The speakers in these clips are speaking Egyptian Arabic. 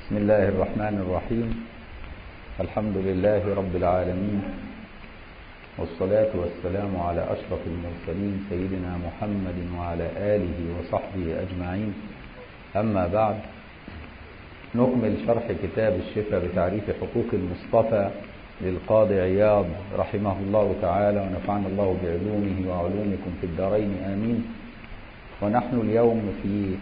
بسم الله الرحمن الرحيم الحمد لله رب العالمين والصلاة والسلام على أشرف المرسلين سيدنا محمد وعلى آله وصحبه أجمعين أما بعد نكمل شرح كتاب الشفاء بتعريف حقوق المصطفى للقاضي عياض رحمه الله تعالى ونفعنا الله بعلومه وعلومكم في الدارين آمين ونحن اليوم في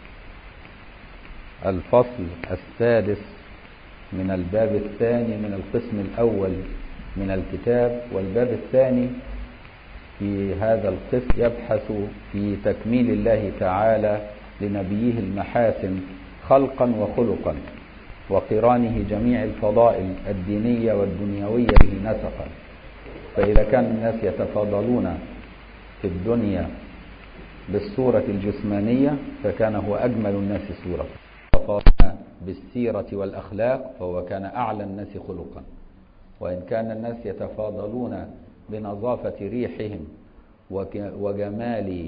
الفصل السادس من الباب الثاني من القسم الأول من الكتاب والباب الثاني في هذا القسم يبحث في تكميل الله تعالى لنبيه المحاسن خلقا وخلقا وقرانه جميع الفضائل الدينية والدنيوية به نسقا فإذا كان الناس يتفاضلون في الدنيا بالصورة الجسمانية فكان هو أجمل الناس صورة تفاضلنا بالسيرة والأخلاق فهو كان أعلى الناس خلقا وإن كان الناس يتفاضلون بنظافة ريحهم وجمال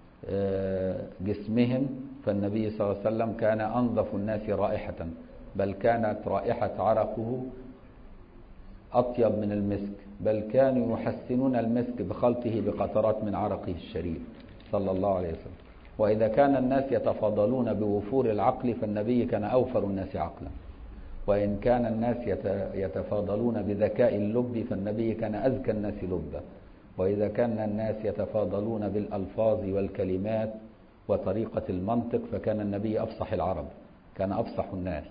جسمهم فالنبي صلى الله عليه وسلم كان أنظف الناس رائحة بل كانت رائحة عرقه أطيب من المسك بل كانوا يحسنون المسك بخلطه بقطرات من عرقه الشريف صلى الله عليه وسلم وإذا كان الناس يتفاضلون بوفور العقل فالنبي كان أوفر الناس عقلا وإن كان الناس يتفاضلون بذكاء اللب فالنبي كان أذكى الناس لبا وإذا كان الناس يتفاضلون بالألفاظ والكلمات وطريقة المنطق فكان النبي أفصح العرب كان أفصح الناس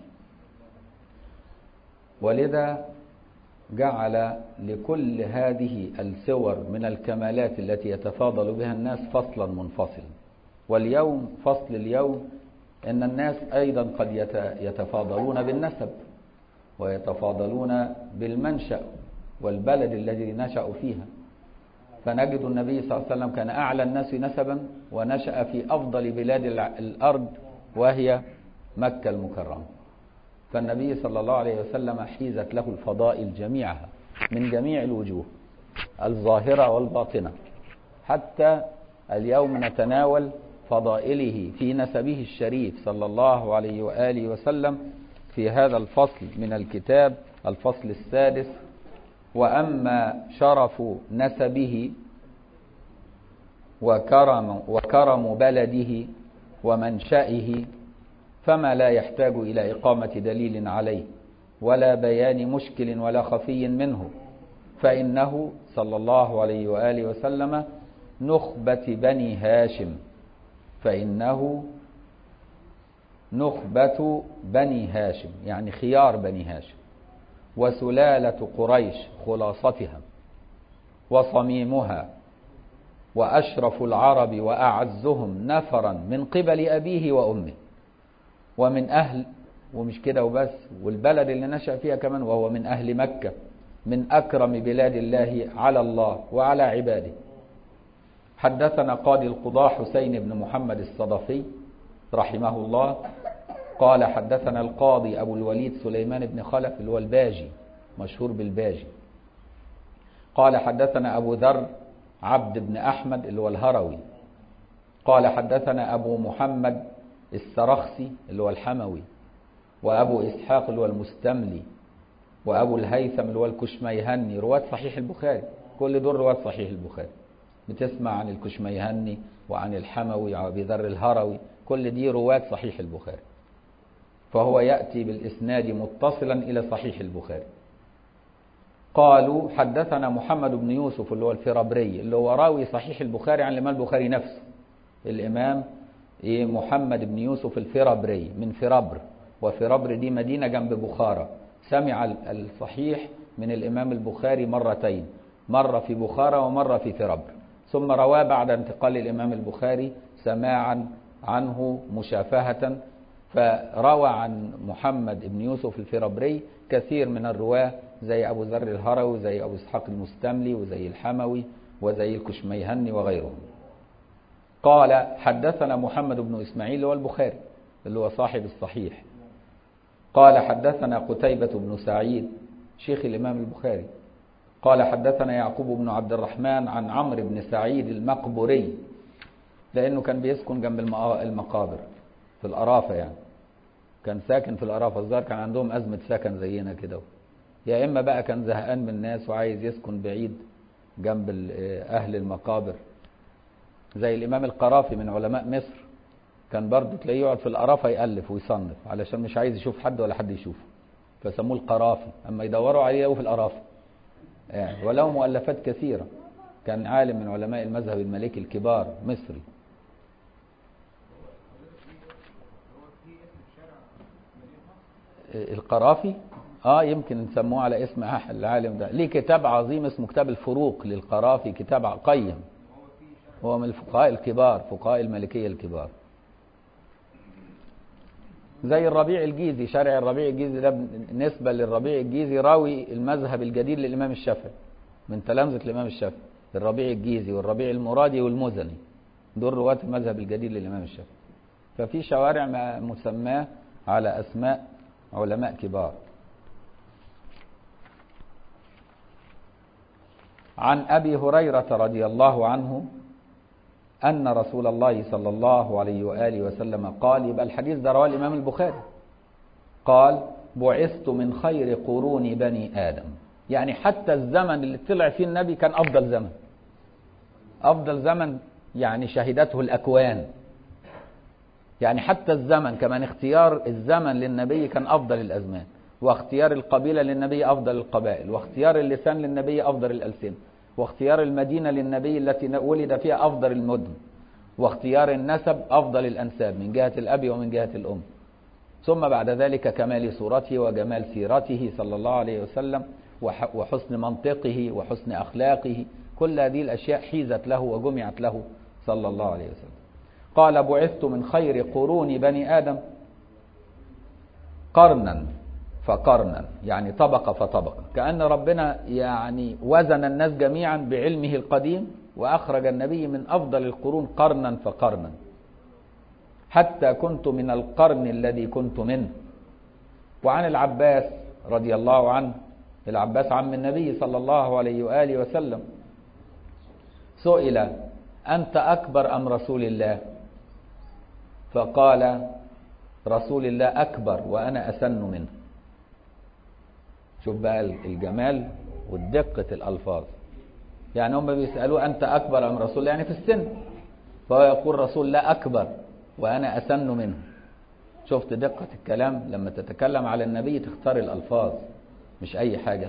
ولذا جعل لكل هذه الصور من الكمالات التي يتفاضل بها الناس فصلا منفصلا واليوم فصل اليوم ان الناس ايضا قد يتفاضلون بالنسب ويتفاضلون بالمنشا والبلد الذي نشأوا فيها فنجد النبي صلى الله عليه وسلم كان اعلى الناس نسبا ونشأ في افضل بلاد الارض وهي مكه المكرمه فالنبي صلى الله عليه وسلم حيزت له الفضائل جميعها من جميع الوجوه الظاهره والباطنه حتى اليوم نتناول فضائله في نسبه الشريف صلى الله عليه واله وسلم في هذا الفصل من الكتاب الفصل السادس واما شرف نسبه وكرم وكرم بلده ومنشئه فما لا يحتاج الى اقامه دليل عليه ولا بيان مشكل ولا خفي منه فانه صلى الله عليه واله وسلم نخبه بني هاشم فانه نخبه بني هاشم يعني خيار بني هاشم وسلاله قريش خلاصتها وصميمها واشرف العرب واعزهم نفرا من قبل ابيه وامه ومن أهل ومش كده وبس والبلد اللي نشأ فيها كمان وهو من أهل مكة من أكرم بلاد الله على الله وعلى عباده حدثنا قاضي القضاة حسين بن محمد الصدفي رحمه الله قال حدثنا القاضي أبو الوليد سليمان بن خلف اللي هو الباجي مشهور بالباجي قال حدثنا أبو ذر عبد بن أحمد اللي هو الهروي قال حدثنا أبو محمد السرخسي اللي هو الحموي وأبو إسحاق اللي هو المستملي وأبو الهيثم اللي هو الكشميهني رواة صحيح البخاري كل دول رواة صحيح البخاري بتسمع عن الكشميهني وعن الحموي وأبي ذر الهروي كل دي رواة صحيح البخاري فهو يأتي بالإسناد متصلا إلى صحيح البخاري قالوا حدثنا محمد بن يوسف اللي هو الفرابري اللي هو راوي صحيح البخاري عن الإمام البخاري نفسه الإمام إيه محمد بن يوسف الفرابري من فرابر وفرابر دي مدينة جنب بخارى سمع الصحيح من الإمام البخاري مرتين مرة في بخارى ومرة في فرابر ثم رواه بعد انتقال الإمام البخاري سماعا عنه مشافهة فروى عن محمد بن يوسف الفرابري كثير من الرواة زي أبو ذر الهروي زي أبو إسحاق المستملي وزي الحموي وزي الكشميهني وغيرهم قال حدثنا محمد بن إسماعيل اللي هو البخاري اللي هو صاحب الصحيح قال حدثنا قتيبة بن سعيد شيخ الإمام البخاري قال حدثنا يعقوب بن عبد الرحمن عن عمرو بن سعيد المقبري لأنه كان بيسكن جنب المقابر في الأرافة يعني كان ساكن في القرافة الظاهر كان عندهم أزمة سكن زينا كده يا إما بقى كان زهقان من الناس وعايز يسكن بعيد جنب أهل المقابر زي الإمام القرافي من علماء مصر كان برضه تلاقيه يقعد في القرافة يألف ويصنف علشان مش عايز يشوف حد ولا حد يشوفه فسموه القرافي أما يدوروا عليه يلاقوه في القرافة يعني وله مؤلفات كثيرة كان عالم من علماء المذهب المالكي الكبار مصري القرافي اه يمكن نسموه على اسم العالم ده ليه كتاب عظيم اسمه كتاب الفروق للقرافي كتاب قيم هو من الفقهاء الكبار فقهاء المالكية الكبار زي الربيع الجيزي شارع الربيع الجيزي ده نسبة للربيع الجيزي راوي المذهب الجديد للإمام الشافعي من تلامذة الإمام الشافعي الربيع الجيزي والربيع المرادي والمزني دول رواة المذهب الجديد للإمام الشافعي ففي شوارع مسماه على أسماء علماء كبار عن أبي هريرة رضي الله عنه أن رسول الله صلى الله عليه وآله وسلم قال يبقى الحديث ده رواه الإمام البخاري قال بعثت من خير قرون بني آدم يعني حتى الزمن اللي طلع فيه النبي كان أفضل زمن أفضل زمن يعني شهدته الأكوان يعني حتى الزمن كمان اختيار الزمن للنبي كان أفضل الأزمان واختيار القبيلة للنبي أفضل القبائل واختيار اللسان للنبي أفضل الألسنة واختيار المدينة للنبي التي ولد فيها أفضل المدن واختيار النسب أفضل الأنساب من جهة الأب ومن جهة الأم ثم بعد ذلك كمال صورته وجمال سيرته صلى الله عليه وسلم وحسن منطقه وحسن أخلاقه كل هذه الأشياء حيزت له وجمعت له صلى الله عليه وسلم قال بعثت من خير قرون بني آدم قرنا فقرنا يعني طبقة فطبقة كأن ربنا يعني وزن الناس جميعا بعلمه القديم وأخرج النبي من أفضل القرون قرنا فقرنا حتى كنت من القرن الذي كنت منه وعن العباس رضي الله عنه العباس عم النبي صلى الله عليه وآله وسلم سئل أنت أكبر أم رسول الله فقال رسول الله أكبر وأنا أسن منه شوف بقى الجمال والدقة الألفاظ يعني هم بيسألوه أنت أكبر أم رسول الله يعني في السن فهو يقول رسول الله أكبر وأنا أسن منه شفت دقة الكلام لما تتكلم على النبي تختار الألفاظ مش أي حاجة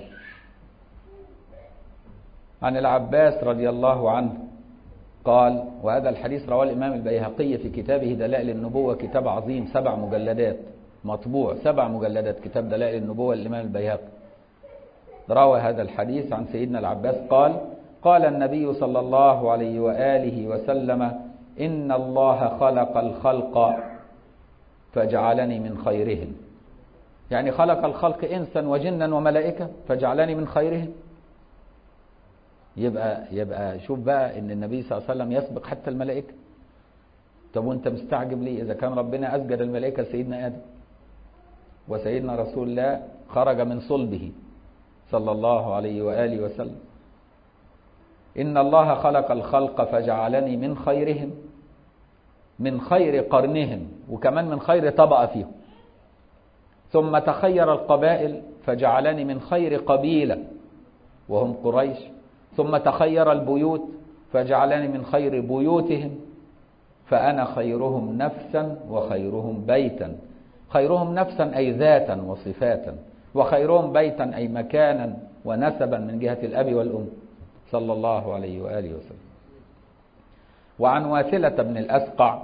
عن العباس رضي الله عنه قال وهذا الحديث رواه الإمام البيهقي في كتابه دلائل النبوة كتاب عظيم سبع مجلدات مطبوع سبع مجلدات كتاب دلائل النبوة للإمام البيهقي روى هذا الحديث عن سيدنا العباس قال قال النبي صلى الله عليه وآله وسلم إن الله خلق الخلق فجعلني من خيرهم يعني خلق الخلق إنسا وجنا وملائكة فجعلني من خيرهم يبقى يبقى شوف بقى ان النبي صلى الله عليه وسلم يسبق حتى الملائكه طب وانت مستعجب ليه اذا كان ربنا اسجد الملائكه لسيدنا ادم وسيدنا رسول الله خرج من صلبه صلى الله عليه واله وسلم ان الله خلق الخلق فجعلني من خيرهم من خير قرنهم وكمان من خير طبقه فيهم ثم تخير القبائل فجعلني من خير قبيله وهم قريش ثم تخير البيوت فجعلني من خير بيوتهم فأنا خيرهم نفسا وخيرهم بيتا خيرهم نفسا أي ذاتا وصفاتا وخيرهم بيتا أي مكانا ونسبا من جهة الأب والأم صلى الله عليه وآله وسلم وعن واثلة بن الأسقع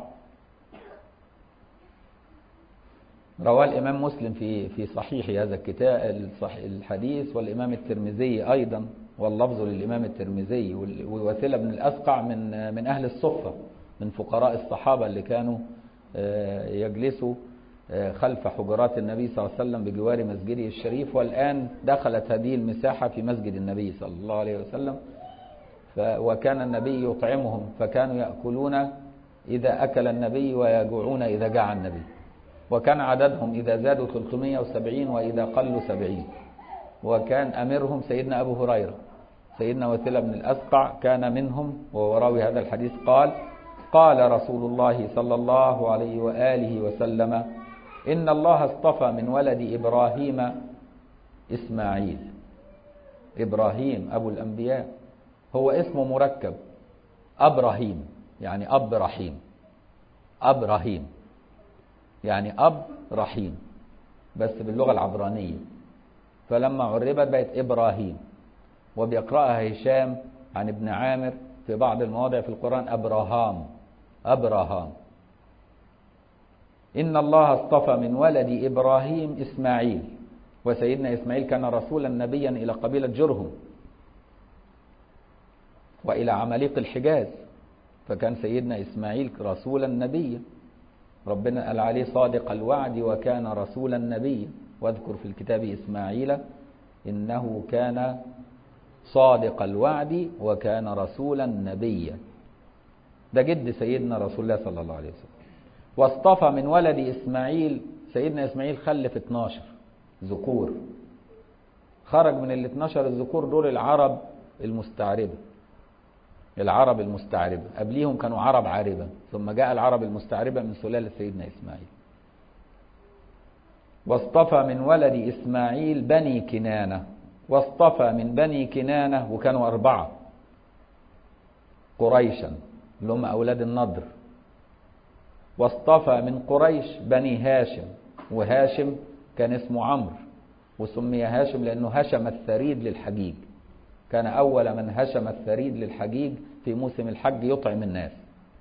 رواه الإمام مسلم في في صحيح هذا الكتاب الحديث والإمام الترمذي أيضا واللفظ للإمام الترمذي ووثيلة بن الأسقع من من أهل الصفة من فقراء الصحابة اللي كانوا يجلسوا خلف حجرات النبي صلى الله عليه وسلم بجوار مسجده الشريف والآن دخلت هذه المساحة في مسجد النبي صلى الله عليه وسلم وكان النبي يطعمهم فكانوا يأكلون إذا أكل النبي ويجوعون إذا جاع النبي وكان عددهم إذا زادوا 370 وإذا قلوا 70 وكان أميرهم سيدنا أبو هريرة سيدنا وثيلة بن الأسقع كان منهم وهو راوي هذا الحديث قال قال رسول الله صلى الله عليه وآله وسلم إن الله اصطفى من ولد إبراهيم إسماعيل إبراهيم أبو الأنبياء هو اسمه مركب أبراهيم يعني أب رحيم أب رحيم يعني أب رحيم بس باللغة العبرانية فلما عربت بقت إبراهيم وبيقرأها هشام عن ابن عامر في بعض المواضع في القرآن أبراهام أبراهام إن الله اصطفى من ولد إبراهيم إسماعيل وسيدنا إسماعيل كان رسولا نبيا إلى قبيلة جرهم وإلى عماليق الحجاز فكان سيدنا إسماعيل رسولا نبيا ربنا قال عليه صادق الوعد وكان رسولا نبيا واذكر في الكتاب إسماعيل إنه كان صادق الوعد وكان رسولا نبيا ده جد سيدنا رسول الله صلى الله عليه وسلم واصطفى من ولد إسماعيل سيدنا إسماعيل خلف 12 ذكور خرج من ال 12 الذكور دول العرب المستعربة العرب المستعربة قبليهم كانوا عرب عاربة ثم جاء العرب المستعربة من سلالة سيدنا إسماعيل واصطفى من ولد إسماعيل بني كنانة واصطفى من بني كنانة وكانوا أربعة قريشا اللي هم أولاد النضر واصطفى من قريش بني هاشم وهاشم كان اسمه عمرو وسمي هاشم لأنه هشم الثريد للحجيج كان أول من هشم الثريد للحجيج في موسم الحج يطعم الناس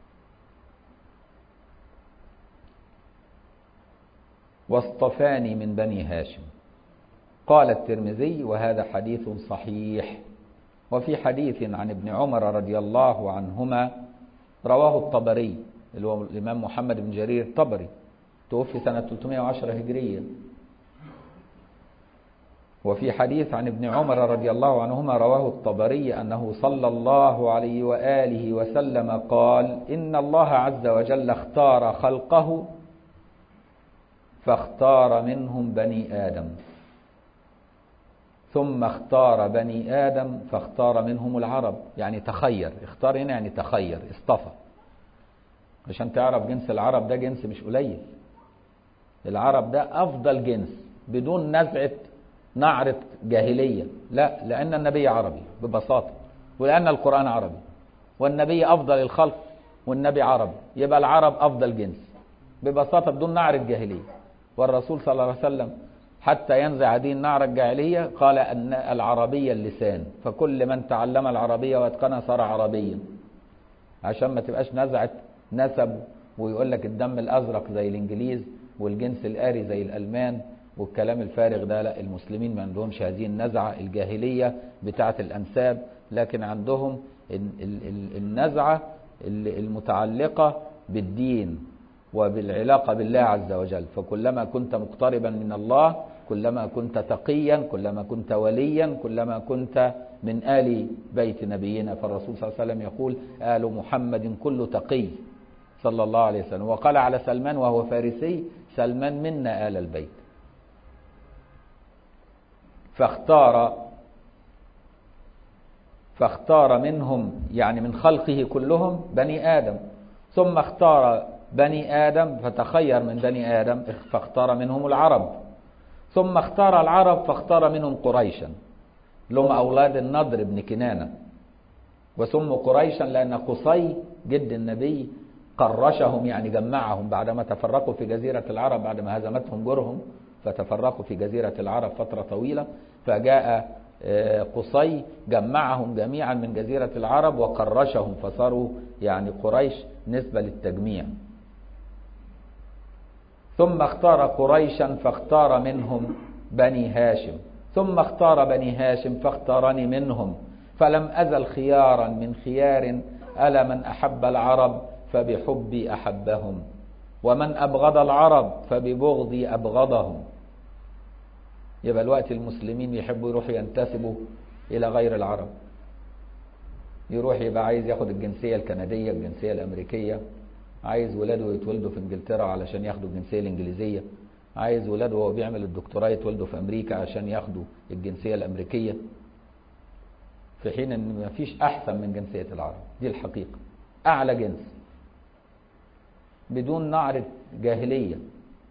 واصطفاني من بني هاشم قال الترمذي وهذا حديث صحيح وفي حديث عن ابن عمر رضي الله عنهما رواه الطبري اللي هو الإمام محمد بن جرير الطبري توفي سنة 310 هجرية وفي حديث عن ابن عمر رضي الله عنهما رواه الطبري أنه صلى الله عليه وآله وسلم قال إن الله عز وجل اختار خلقه فاختار منهم بني آدم ثم اختار بني آدم فاختار منهم العرب يعني تخير اختار هنا يعني تخير اصطفى عشان تعرف جنس العرب ده جنس مش قليل العرب ده أفضل جنس بدون نزعة نعرة جاهلية لا لأن النبي عربي ببساطة ولأن القرآن عربي والنبي أفضل الخلق والنبي عربي يبقى العرب أفضل جنس ببساطة بدون نعرة جاهلية والرسول صلى الله عليه وسلم حتى ينزع دين نعرة الجاهلية قال أن العربية اللسان فكل من تعلم العربية واتقنها صار عربيا عشان ما تبقاش نزعت نسب ويقول لك الدم الأزرق زي الإنجليز والجنس الآري زي الألمان والكلام الفارغ ده لا المسلمين ما عندهمش هذه النزعة الجاهلية بتاعة الأنساب لكن عندهم النزعة المتعلقة بالدين وبالعلاقة بالله عز وجل فكلما كنت مقتربا من الله كلما كنت تقيا كلما كنت وليا كلما كنت من آل بيت نبينا فالرسول صلى الله عليه وسلم يقول آل محمد كل تقي صلى الله عليه وسلم وقال على سلمان وهو فارسي سلمان منا آل البيت فاختار فاختار منهم يعني من خلقه كلهم بني آدم ثم اختار بني آدم فتخير من بني آدم فاختار منهم العرب ثم اختار العرب فاختار منهم قريشا لهم أولاد النضر بن كنانة وسموا قريشا لأن قصي جد النبي قرشهم يعني جمعهم بعدما تفرقوا في جزيرة العرب بعدما هزمتهم جرهم فتفرقوا في جزيرة العرب فترة طويلة فجاء قصي جمعهم جميعا من جزيرة العرب وقرشهم فصاروا يعني قريش نسبة للتجميع ثم اختار قريشا فاختار منهم بني هاشم ثم اختار بني هاشم فاختارني منهم فلم أزل خيارا من خيار ألا من أحب العرب فبحبي أحبهم ومن أبغض العرب فببغضي أبغضهم يبقى الوقت المسلمين يحبوا يروحوا ينتسبوا إلى غير العرب يروح يبقى عايز ياخد الجنسية الكندية الجنسية الأمريكية عايز ولاده يتولدوا في انجلترا علشان ياخدوا الجنسية الإنجليزية عايز ولاده وهو بيعمل الدكتوراه يتولدوا في أمريكا عشان ياخدوا الجنسية الأمريكية في حين ان مفيش أحسن من جنسية العرب دي الحقيقة أعلى جنس بدون نعرة جاهلية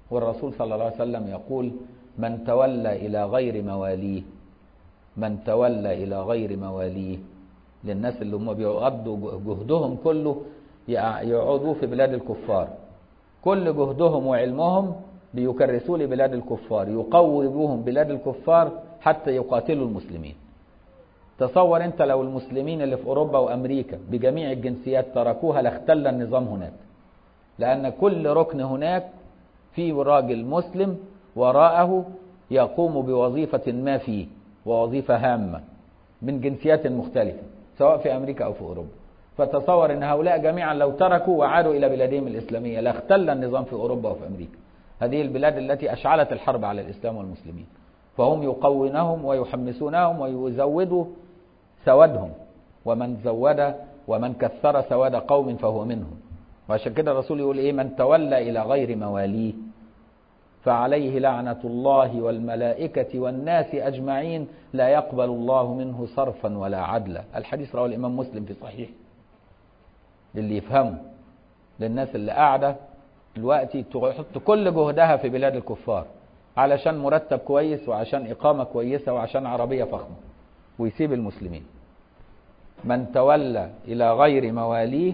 والرسول صلى الله عليه وسلم يقول من تولى إلى غير مواليه من تولى إلى غير مواليه للناس اللي هم بيقضوا جهدهم كله يقعدوا في بلاد الكفار كل جهدهم وعلمهم بيكرسوا لبلاد الكفار يقوبوهم بلاد الكفار حتى يقاتلوا المسلمين تصور انت لو المسلمين اللي في اوروبا وامريكا بجميع الجنسيات تركوها لاختل النظام هناك لان كل ركن هناك في راجل مسلم وراءه يقوم بوظيفة ما فيه ووظيفة هامة من جنسيات مختلفة سواء في أمريكا أو في أوروبا فتصور أن هؤلاء جميعا لو تركوا وعادوا إلى بلادهم الإسلامية لاختل النظام في أوروبا وفي أمريكا هذه البلاد التي أشعلت الحرب على الإسلام والمسلمين فهم يقونهم ويحمسونهم ويزودوا سوادهم ومن زود ومن كثر سواد قوم فهو منهم وعشان كده الرسول يقول ايه من تولى الى غير مواليه فعليه لعنة الله والملائكة والناس أجمعين لا يقبل الله منه صرفا ولا عدلا الحديث رواه الإمام مسلم في صحيح للي يفهمه للناس اللي قاعدة دلوقتي تحط كل جهدها في بلاد الكفار علشان مرتب كويس وعشان إقامة كويسة وعشان عربية فخمة ويسيب المسلمين من تولى إلى غير مواليه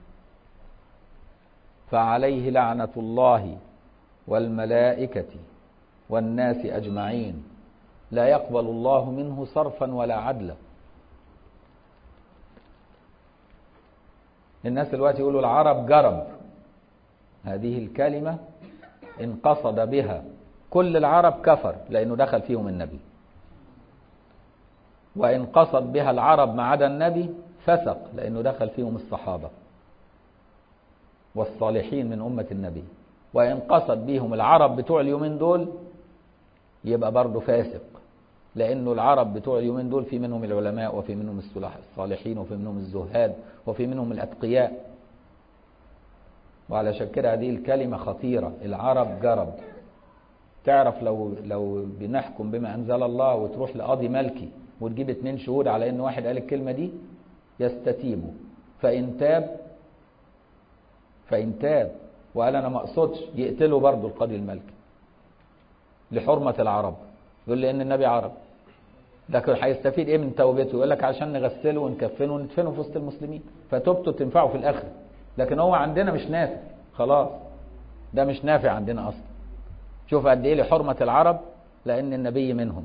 فعليه لعنة الله والملائكة والناس أجمعين لا يقبل الله منه صرفا ولا عدلا الناس دلوقتي يقولوا العرب جرب هذه الكلمة إن قصد بها كل العرب كفر لأنه دخل فيهم النبي وإن قصد بها العرب ما عدا النبي فسق لأنه دخل فيهم الصحابة والصالحين من أمة النبي وإن قصد بيهم العرب بتوع اليومين دول يبقى برضه فاسق لأنه العرب بتوع اليومين دول في منهم العلماء وفي منهم الصالحين وفي منهم الزهاد وفي منهم الأتقياء وعلى كده هذه الكلمة خطيرة العرب جرب تعرف لو لو بنحكم بما أنزل الله وتروح لقاضي ملكي وتجيب اتنين شهود على إن واحد قال الكلمة دي يستتيبوا فإن تاب فإن تاب وقال أنا ما أقصدش يقتلوا برضه القاضي الملكي لحرمة العرب يقول لي إن النبي عرب لكن هيستفيد إيه من توبته يقول لك عشان نغسله ونكفنه وندفنه في وسط المسلمين فتوبته تنفعه في الآخر لكن هو عندنا مش نافع خلاص ده مش نافع عندنا أصلا شوف قد إيه لحرمة العرب لأن النبي منهم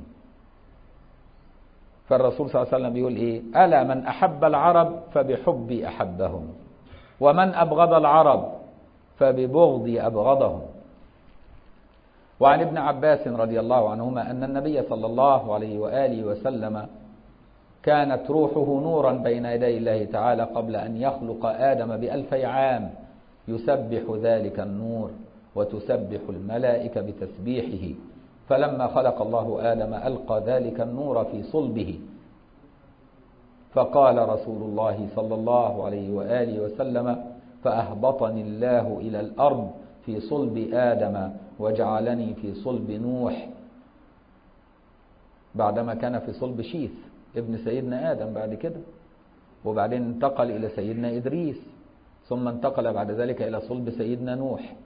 فالرسول صلى الله عليه وسلم بيقول إيه ألا من أحب العرب فبحبي أحبهم ومن أبغض العرب فببغضي أبغضهم وعن ابن عباس رضي الله عنهما أن النبي صلى الله عليه وآله وسلم كانت روحه نورا بين يدي الله تعالى قبل أن يخلق آدم بألفي عام يسبح ذلك النور وتسبح الملائكة بتسبيحه فلما خلق الله آدم ألقى ذلك النور في صلبه فقال رسول الله صلى الله عليه وآله وسلم فأهبطني الله إلى الأرض في صلب آدم وجعلني في صلب نوح بعدما كان في صلب شيث ابن سيدنا آدم بعد كده وبعدين انتقل إلى سيدنا إدريس ثم انتقل بعد ذلك إلى صلب سيدنا نوح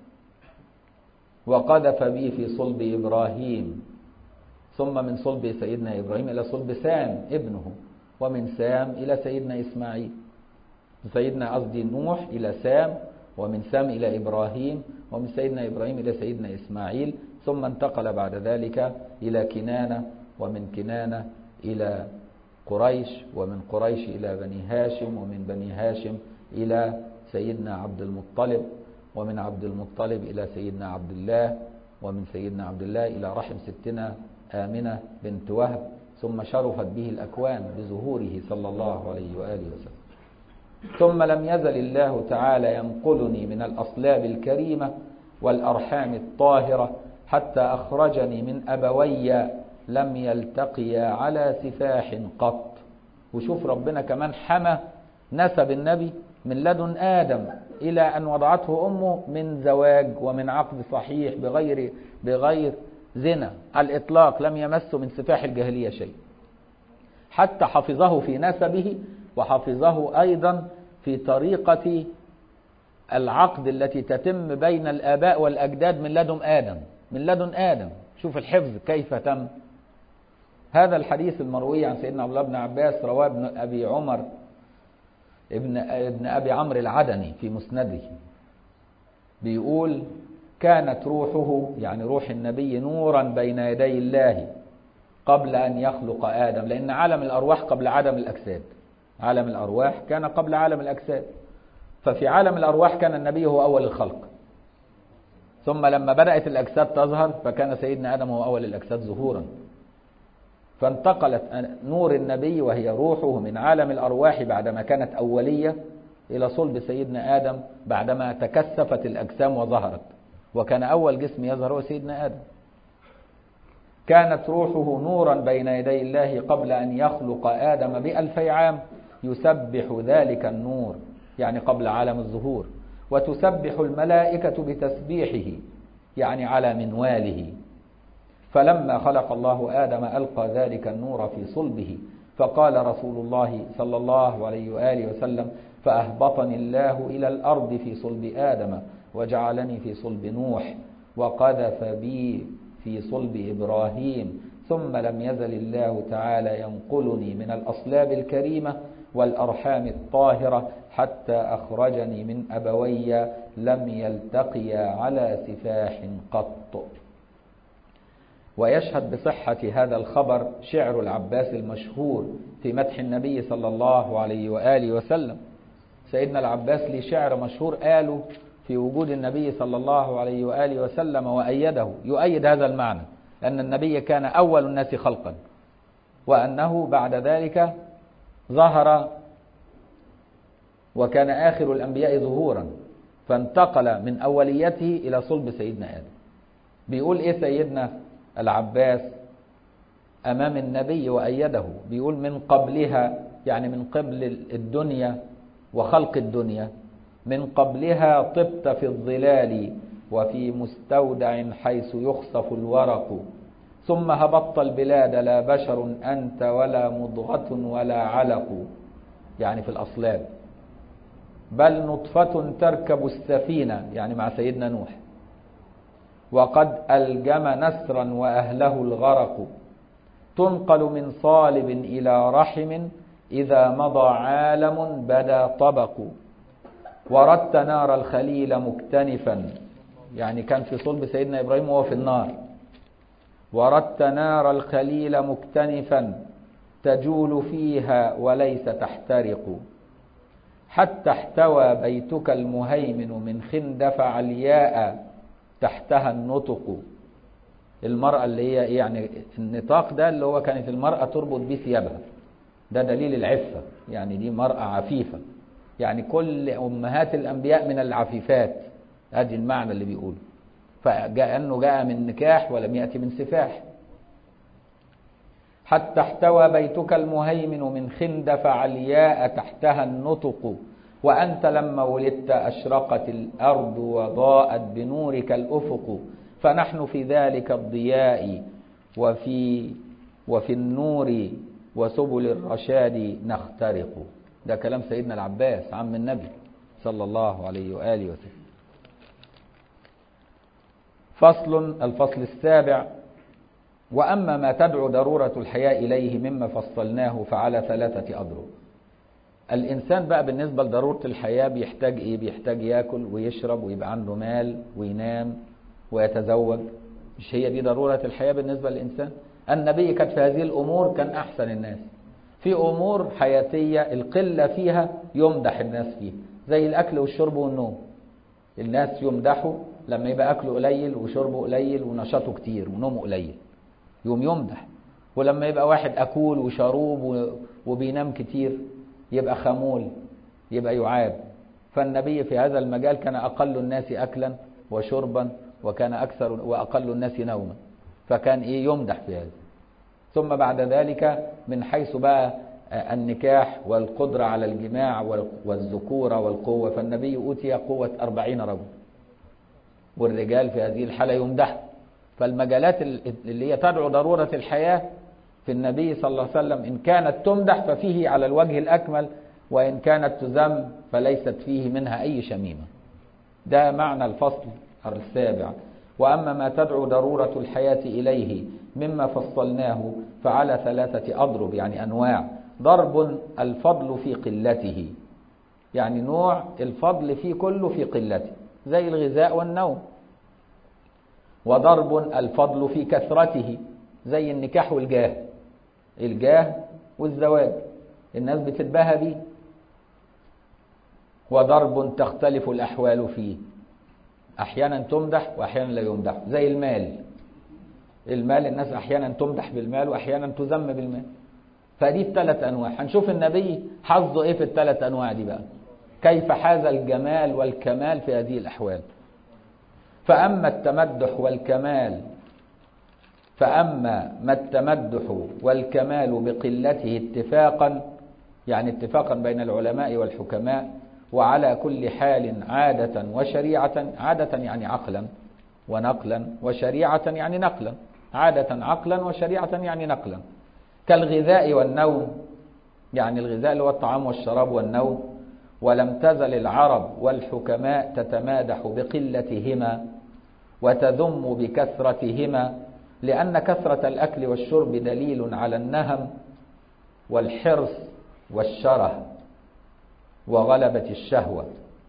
وقذف بي في صلب إبراهيم ثم من صلب سيدنا إبراهيم إلى صلب سام ابنه ومن سام إلى سيدنا إسماعيل سيدنا قصدي نوح إلى سام ومن سام إلى إبراهيم ومن سيدنا إبراهيم إلى سيدنا إسماعيل ثم انتقل بعد ذلك إلى كنانة ومن كنانة إلى قريش ومن قريش إلى بني هاشم ومن بني هاشم إلى سيدنا عبد المطلب ومن عبد المطلب إلى سيدنا عبد الله ومن سيدنا عبد الله إلى رحم ستنا آمنة بنت وهب ثم شرفت به الأكوان بظهوره صلى الله عليه وآله وسلم ثم لم يزل الله تعالى ينقلني من الأصلاب الكريمة والأرحام الطاهرة حتى أخرجني من أبوي لم يلتقيا على سفاح قط وشوف ربنا كمان حمى نسب النبي من لدن آدم إلى أن وضعته أمه من زواج ومن عقد صحيح بغير بغير زنا الإطلاق لم يمسه من سفاح الجاهلية شيء حتى حفظه في نسبه وحفظه أيضا في طريقة العقد التي تتم بين الآباء والأجداد من لدن آدم من لدن آدم شوف الحفظ كيف تم هذا الحديث المروي عن سيدنا عبد الله بن عباس رواه ابن أبي عمر ابن ابن أبي عمرو العدني في مسنده بيقول كانت روحه يعني روح النبي نورا بين يدي الله قبل أن يخلق آدم لأن عالم الأرواح قبل عالم الأجساد عالم الأرواح كان قبل عالم الأجساد ففي عالم الأرواح كان النبي هو أول الخلق ثم لما بدأت الأجساد تظهر فكان سيدنا آدم هو أول الأجساد ظهورا فانتقلت نور النبي وهي روحه من عالم الأرواح بعدما كانت أولية إلى صلب سيدنا آدم بعدما تكثفت الأجسام وظهرت وكان أول جسم يظهر هو سيدنا آدم كانت روحه نورا بين يدي الله قبل أن يخلق آدم بألفي عام يسبح ذلك النور يعني قبل عالم الظهور وتسبح الملائكة بتسبيحه يعني على منواله فلما خلق الله آدم ألقى ذلك النور في صلبه فقال رسول الله صلى الله عليه وآله وسلم فأهبطني الله إلى الأرض في صلب آدم وجعلني في صلب نوح وقذف بي في صلب إبراهيم ثم لم يزل الله تعالى ينقلني من الأصلاب الكريمة والأرحام الطاهرة حتى أخرجني من أبوي لم يلتقيا على سفاح قط ويشهد بصحة هذا الخبر شعر العباس المشهور في مدح النبي صلى الله عليه وآله وسلم سيدنا العباس لي شعر مشهور قاله في وجود النبي صلى الله عليه وآله وسلم وأيده يؤيد هذا المعنى أن النبي كان أول الناس خلقا وأنه بعد ذلك ظهر وكان آخر الأنبياء ظهورا فانتقل من أوليته إلى صلب سيدنا آدم بيقول إيه سيدنا العباس أمام النبي وأيده بيقول من قبلها يعني من قبل الدنيا وخلق الدنيا من قبلها طبت في الظلال وفي مستودع حيث يخصف الورق ثم هبطت البلاد لا بشر أنت ولا مضغة ولا علق يعني في الأصلاب بل نطفة تركب السفينة يعني مع سيدنا نوح وقد ألجم نسرا وأهله الغرق تنقل من صالب إلى رحم إذا مضى عالم بدا طبق وردت نار الخليل مكتنفا يعني كان في صلب سيدنا إبراهيم وهو في النار وردت نار الخليل مكتنفا تجول فيها وليس تحترق حتى احتوى بيتك المهيمن من خندف علياء تحتها النطق المرأة اللي هي إيه يعني النطاق ده اللي هو كانت المرأة تربط به ثيابها ده دليل العفة يعني دي مرأة عفيفة يعني كل أمهات الأنبياء من العفيفات ادي المعنى اللي بيقوله فجاء أنه جاء من نكاح ولم يأتي من سفاح حتى احتوى بيتك المهيمن من خندف علياء تحتها النطق وأنت لما ولدت أشرقت الأرض وضاءت بنورك الأفق فنحن في ذلك الضياء وفي وفي النور وسبل الرشاد نخترق ده كلام سيدنا العباس عم النبي صلى الله عليه وآله وسلم فصل الفصل السابع وأما ما تدعو ضرورة الحياة إليه مما فصلناه فعلى ثلاثة أضرب الإنسان بقى بالنسبة لضرورة الحياة بيحتاج إيه بيحتاج يأكل ويشرب ويبقى عنده مال وينام ويتزوج مش هي دي ضرورة الحياة بالنسبة للإنسان النبي كانت في هذه الأمور كان أحسن الناس في أمور حياتية القلة فيها يمدح الناس فيها زي الأكل والشرب والنوم الناس يمدحوا لما يبقى أكله قليل وشربه قليل ونشاطه كتير ونومه قليل يوم يمدح ولما يبقى واحد أكول وشروب وبينام كتير يبقى خمول يبقى يعاب فالنبي في هذا المجال كان أقل الناس أكلا وشربا وكان أكثر وأقل الناس نوما فكان إيه يمدح في هذا ثم بعد ذلك من حيث بقى النكاح والقدرة على الجماع والذكورة والقوة فالنبي أوتي قوة أربعين رجل والرجال في هذه الحالة يمدح فالمجالات اللي هي تدعو ضرورة الحياة في النبي صلى الله عليه وسلم إن كانت تمدح ففيه على الوجه الأكمل وإن كانت تذم فليست فيه منها أي شميمة ده معنى الفصل السابع وأما ما تدعو ضرورة الحياة إليه مما فصلناه فعلى ثلاثة أضرب يعني أنواع ضرب الفضل في قلته يعني نوع الفضل فيه كله في قلته زي الغذاء والنوم وضرب الفضل في كثرته زي النكاح والجاه الجاه والزواج الناس بتتباهى بيه وضرب تختلف الأحوال فيه أحيانا تمدح وأحيانا لا يمدح زي المال المال الناس أحيانا تمدح بالمال وأحيانا تذم بالمال فدي الثلاث أنواع هنشوف النبي حظه إيه في الثلاث أنواع دي بقى كيف حاز الجمال والكمال في هذه الأحوال فأما التمدح والكمال فأما ما التمدح والكمال بقلته اتفاقا يعني اتفاقا بين العلماء والحكماء وعلى كل حال عادة وشريعة عادة يعني عقلا ونقلا وشريعة يعني نقلا عادة عقلا وشريعة يعني نقلا كالغذاء والنوم يعني الغذاء اللي هو الطعام والشراب والنوم ولم تزل العرب والحكماء تتمادح بقلتهما وتذم بكثرتهما لأن كثرة الأكل والشرب دليل على النهم والحرص والشره وغلبة الشهوة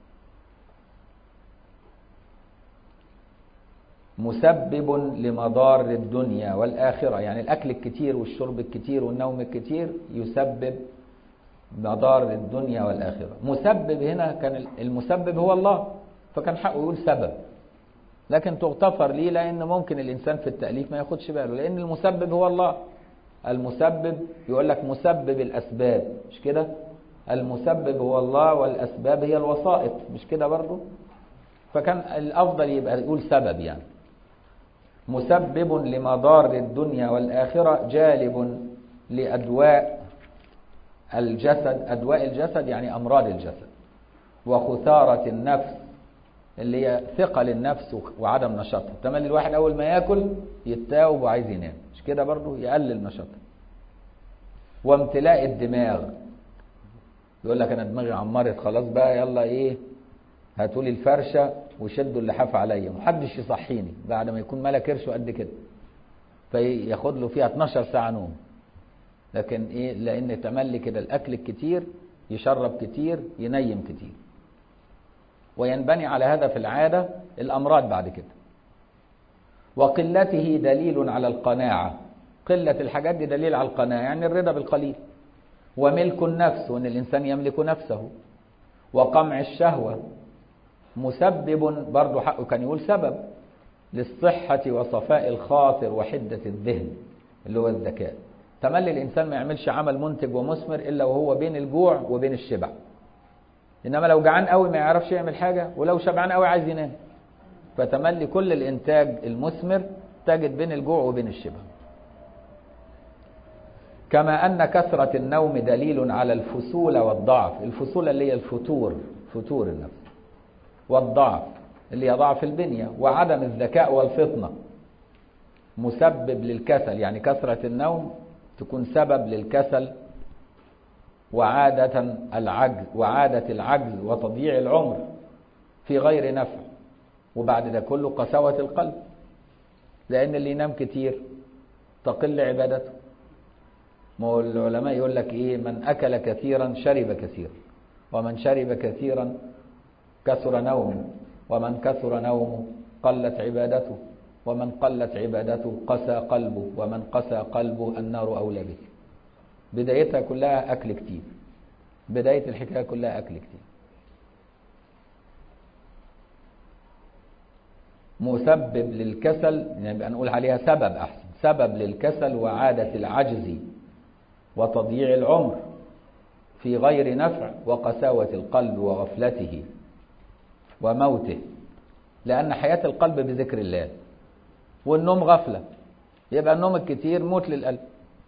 مسبب لمضار الدنيا والآخرة يعني الأكل الكتير والشرب الكتير والنوم الكتير يسبب مضار الدنيا والآخرة مسبب هنا كان المسبب هو الله فكان حقه يقول سبب لكن تغتفر ليه لأن ممكن الإنسان في التأليف ما ياخدش باله لأن المسبب هو الله المسبب يقول لك مسبب الأسباب مش كده المسبب هو الله والأسباب هي الوسائط مش كده برضو فكان الأفضل يبقى يقول سبب يعني مسبب لمضار الدنيا والآخرة جالب لأدواء الجسد أدواء الجسد يعني أمراض الجسد وخثارة النفس اللي هي ثقل النفس وعدم نشاطها تملي الواحد أول ما يأكل يتاوب وعايز ينام مش كده برضو يقلل نشاطها وامتلاء الدماغ يقول لك انا دماغي عمرت خلاص بقى يلا ايه هاتوا لي الفرشه وشدوا اللحاف عليا محدش يصحيني بعد ما يكون ملا كرشه قد كده فياخد له فيها 12 ساعه نوم لكن ايه لان تملي كده الاكل الكتير يشرب كتير ينيم كتير وينبني على هذا في العاده الامراض بعد كده وقلته دليل على القناعه قله الحاجات دي دليل على القناعه يعني الرضا بالقليل وملك النفس وان الانسان يملك نفسه وقمع الشهوه مسبب برضه حقه كان يقول سبب للصحة وصفاء الخاطر وحدة الذهن اللي هو الذكاء تملي الإنسان ما يعملش عمل منتج ومثمر إلا وهو بين الجوع وبين الشبع إنما لو جعان قوي ما يعرفش يعمل حاجة ولو شبعان قوي عايز ينام فتملي كل الإنتاج المثمر تجد بين الجوع وبين الشبع كما أن كثرة النوم دليل على الفسولة والضعف الفسولة اللي هي الفتور فتور النفس والضعف اللي هي ضعف البنية وعدم الذكاء والفطنة مسبب للكسل يعني كثرة النوم تكون سبب للكسل وعادة العجز وعادة العجز وتضييع العمر في غير نفع وبعد ده كله قساوة القلب لأن اللي ينام كتير تقل عبادته ما هو العلماء يقول لك ايه من اكل كثيرا شرب كثيرا ومن شرب كثيرا كثر نومه ومن كثر نومه قلت عبادته ومن قلت عبادته قسى قلبه ومن قسى قلبه النار اولى به بدايتها كلها اكل كتير بدايه الحكايه كلها اكل كتير مسبب للكسل يعني نقول عليها سبب احسن سبب للكسل وعاده العجز وتضييع العمر في غير نفع وقساوة القلب وغفلته وموته لأن حياة القلب بذكر الله والنوم غفلة يبقى النوم الكتير موت للقلب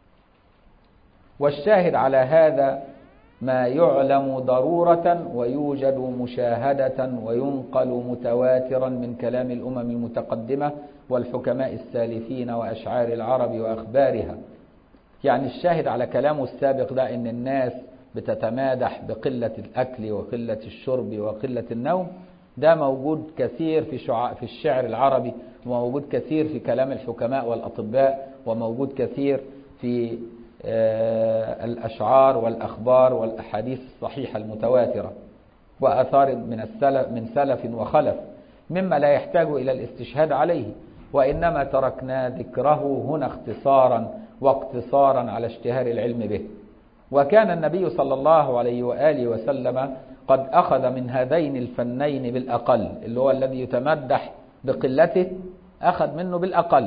والشاهد على هذا ما يعلم ضرورة ويوجد مشاهدة وينقل متواترا من كلام الأمم المتقدمة والحكماء السالفين وأشعار العرب وأخبارها يعني الشاهد على كلامه السابق ده ان الناس بتتمادح بقلة الأكل وقلة الشرب وقلة النوم ده موجود كثير في شعاع في الشعر العربي وموجود كثير في كلام الحكماء والأطباء وموجود كثير في الأشعار والأخبار والأحاديث الصحيحة المتواترة وأثار من السلف من سلف وخلف مما لا يحتاج إلى الاستشهاد عليه وإنما تركنا ذكره هنا اختصارا واقتصارا على اشتهار العلم به وكان النبي صلى الله عليه وآله وسلم قد أخذ من هذين الفنين بالأقل اللي هو الذي يتمدح بقلته أخذ منه بالأقل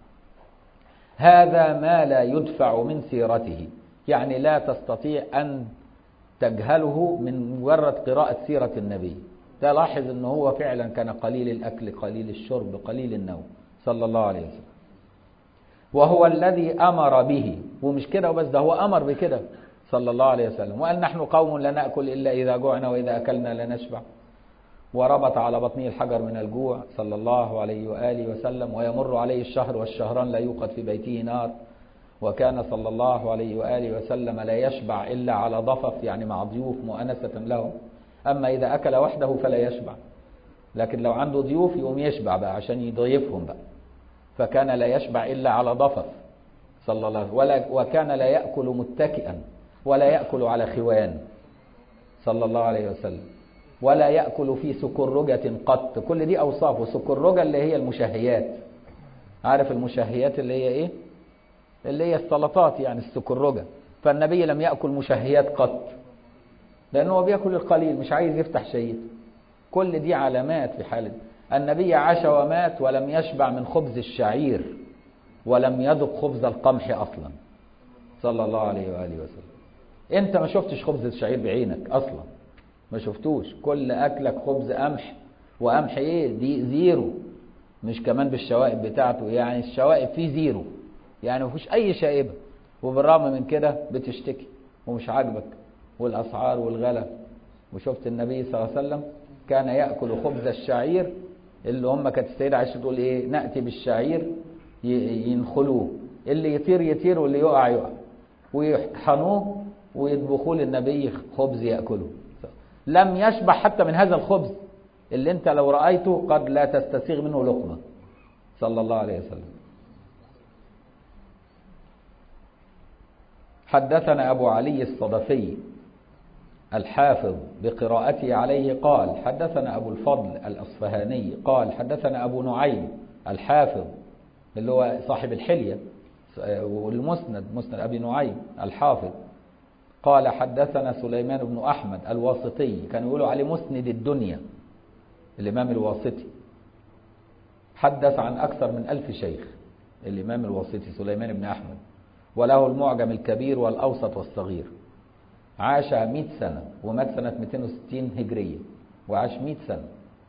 هذا ما لا يدفع من سيرته يعني لا تستطيع أن تجهله من مجرد قراءة سيرة النبي تلاحظ أنه هو فعلا كان قليل الأكل قليل الشرب قليل النوم صلى الله عليه وسلم وهو الذي أمر به ومش كده وبس ده هو أمر بكده صلى الله عليه وسلم وقال نحن قوم لا نأكل إلا إذا جوعنا وإذا أكلنا لا نشبع وربط على بطنه الحجر من الجوع صلى الله عليه وآله وسلم ويمر عليه الشهر والشهران لا يوقد في بيته نار وكان صلى الله عليه وآله وسلم لا يشبع إلا على ضفف يعني مع ضيوف مؤنسة له أما إذا أكل وحده فلا يشبع لكن لو عنده ضيوف يقوم يشبع بقى عشان يضيفهم بقى فكان لا يشبع إلا على ضفف صلى الله عليه وسلم ولا وكان لا يأكل متكئا ولا يأكل على خوان صلى الله عليه وسلم ولا يأكل في سكرجة قط كل دي أوصافه سكرجة اللي هي المشهيات عارف المشهيات اللي هي إيه اللي هي السلطات يعني السكرجة فالنبي لم يأكل مشهيات قط لأنه هو بيأكل القليل مش عايز يفتح شيء كل دي علامات في حالة النبي عاش ومات ولم يشبع من خبز الشعير ولم يذق خبز القمح أصلا صلى الله عليه وآله وسلم انت ما شفتش خبز الشعير بعينك أصلا ما شفتوش كل أكلك خبز قمح وقمح ايه دي زيرو مش كمان بالشوائب بتاعته يعني الشوائب فيه زيرو يعني ما فيش أي شائبة وبالرغم من كده بتشتكي ومش عاجبك والأسعار والغلا وشفت النبي صلى الله عليه وسلم كان يأكل خبز الشعير اللي هم كانت السيدة عائشة تقول ايه نأتي بالشعير ينخلوه اللي يطير يطير واللي يقع يقع ويطحنوه ويطبخوه للنبي خبز يأكله لم يشبع حتى من هذا الخبز اللي انت لو رأيته قد لا تستسيغ منه لقمة صلى الله عليه وسلم حدثنا أبو علي الصدفي الحافظ بقراءته عليه قال حدثنا أبو الفضل الأصفهاني قال حدثنا أبو نعيم الحافظ اللي هو صاحب الحلية والمسند مسند أبي نعيم الحافظ قال حدثنا سليمان بن أحمد الواسطي كانوا يقولوا عليه مسند الدنيا الإمام الواسطي حدث عن أكثر من ألف شيخ الإمام الواسطي سليمان بن أحمد وله المعجم الكبير والأوسط والصغير عاش 100 سنة ومات سنة 260 هجرية وعاش 100 سنة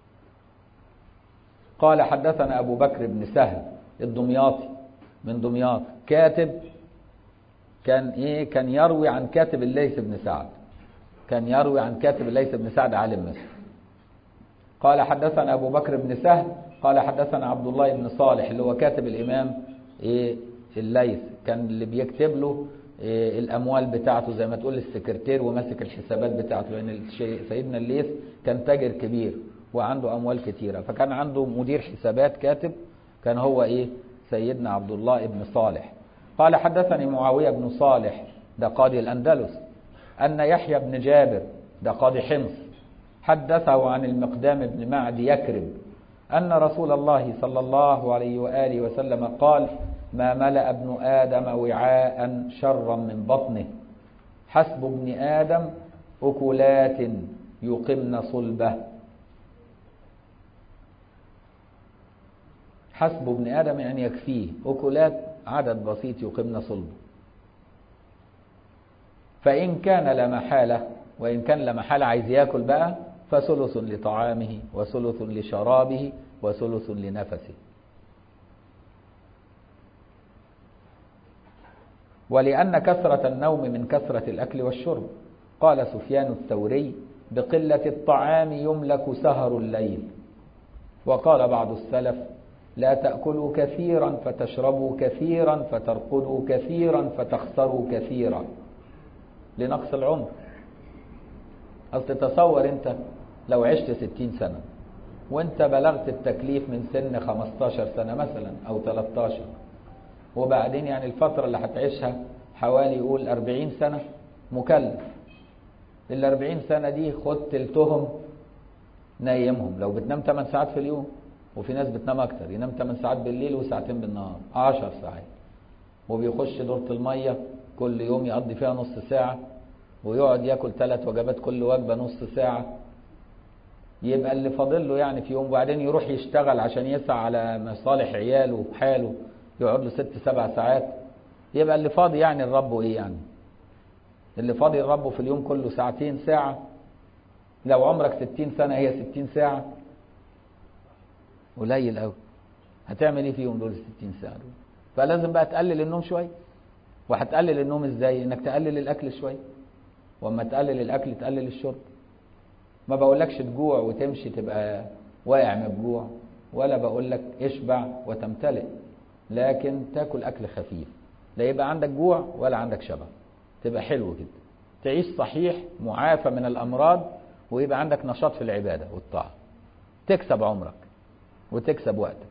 قال حدثنا أبو بكر بن سهل الدمياطي من دمياط كاتب كان إيه كان يروي عن كاتب الليث بن سعد كان يروي عن كاتب الليث بن سعد عالم مصر قال حدثنا أبو بكر بن سهل قال حدثنا عبد الله بن صالح اللي هو كاتب الإمام إيه الليث كان اللي بيكتب له إيه الأموال بتاعته زي ما تقول السكرتير وماسك الحسابات بتاعته لأن يعني سيدنا الليث كان تاجر كبير وعنده أموال كتيرة فكان عنده مدير حسابات كاتب كان هو إيه سيدنا عبد الله بن صالح قال حدثني معاوية بن صالح ده قاضي الأندلس أن يحيى بن جابر ده قاضي حمص حدثه عن المقدام بن معد يكرب أن رسول الله صلى الله عليه وآله وسلم قال ما ملأ ابن آدم وعاء شرا من بطنه حسب ابن آدم أكلات يقمن صلبه حسب ابن آدم يعني يكفيه أكلات عدد بسيط يقمن صلبه فإن كان لا محالة وإن كان لا محالة عايز ياكل بقى فثلث لطعامه وثلث لشرابه وثلث لنفسه ولأن كثرة النوم من كثرة الأكل والشرب قال سفيان الثوري بقلة الطعام يملك سهر الليل وقال بعض السلف لا تأكلوا كثيرا فتشربوا كثيرا فترقدوا كثيرا فتخسروا كثيرا لنقص العمر أصل تصور أنت لو عشت ستين سنة وانت بلغت التكليف من سن 15 سنة مثلا او 13 وبعدين يعني الفترة اللي هتعيشها حوالي يقول 40 سنة مكلف ال 40 سنة دي خد تلتهم نايمهم لو بتنام 8 ساعات في اليوم وفي ناس بتنام اكتر ينام 8 ساعات بالليل وساعتين بالنهار 10 ساعات وبيخش دورة المية كل يوم يقضي فيها نص ساعة ويقعد ياكل ثلاث وجبات كل وجبة نص ساعة يبقى اللي فاضل له يعني في يوم وبعدين يروح يشتغل عشان يسعى على مصالح عياله وحاله يقعد له ست سبع ساعات يبقى اللي فاضي يعني لربه ايه يعني اللي فاضي لربه في اليوم كله ساعتين ساعة لو عمرك ستين سنة هي ستين ساعة قليل قوي هتعمل ايه فيهم دول الستين ساعة دول فلازم بقى تقلل النوم شوية وهتقلل النوم ازاي انك تقلل الاكل شوية واما تقلل الاكل تقلل الشرب ما بقولكش تجوع وتمشي تبقى واقع من الجوع ولا بقول لك اشبع وتمتلئ لكن تاكل اكل خفيف لا يبقى عندك جوع ولا عندك شبع تبقى حلو كده تعيش صحيح معافى من الامراض ويبقى عندك نشاط في العباده والطاعه تكسب عمرك وتكسب وقتك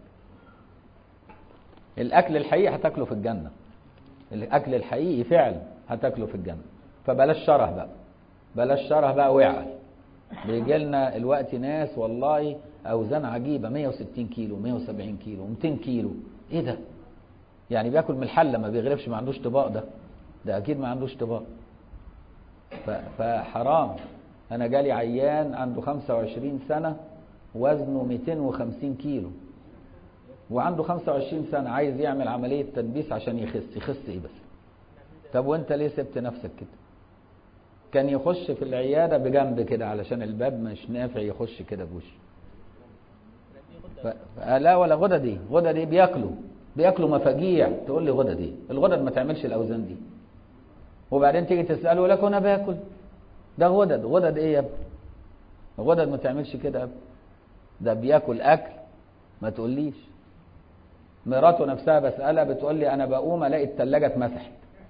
الاكل الحقيقي هتاكله في الجنه الاكل الحقيقي فعلا هتاكله في الجنه فبلاش شره بقى بلاش شره بقى وعل بيجي لنا الوقت ناس والله اوزان عجيبه 160 كيلو 170 كيلو 200 كيلو ايه ده يعني بياكل من الحله ما بيغرفش ما عندوش طباق ده ده اكيد ما عندوش طباق فحرام انا جالي عيان عنده 25 سنه وزنه 250 كيلو وعنده 25 سنه عايز يعمل عمليه تدبيس عشان يخس يخس ايه بس طب وانت ليه سبت نفسك كده كان يخش في العيادة بجنب كده علشان الباب مش نافع يخش كده بوش ف... لا ولا غدد ايه غدد ايه بياكلوا بياكلوا مفاجيع تقول لي غدد ايه الغدد ما تعملش الاوزان دي وبعدين تيجي تساله يقول لك انا باكل ده غدد غدد ايه يا ابني غدد ما تعملش كده يا ابني ده بياكل اكل ما تقوليش مراته نفسها بسالها بتقول لي انا بقوم الاقي الثلاجه اتمسحت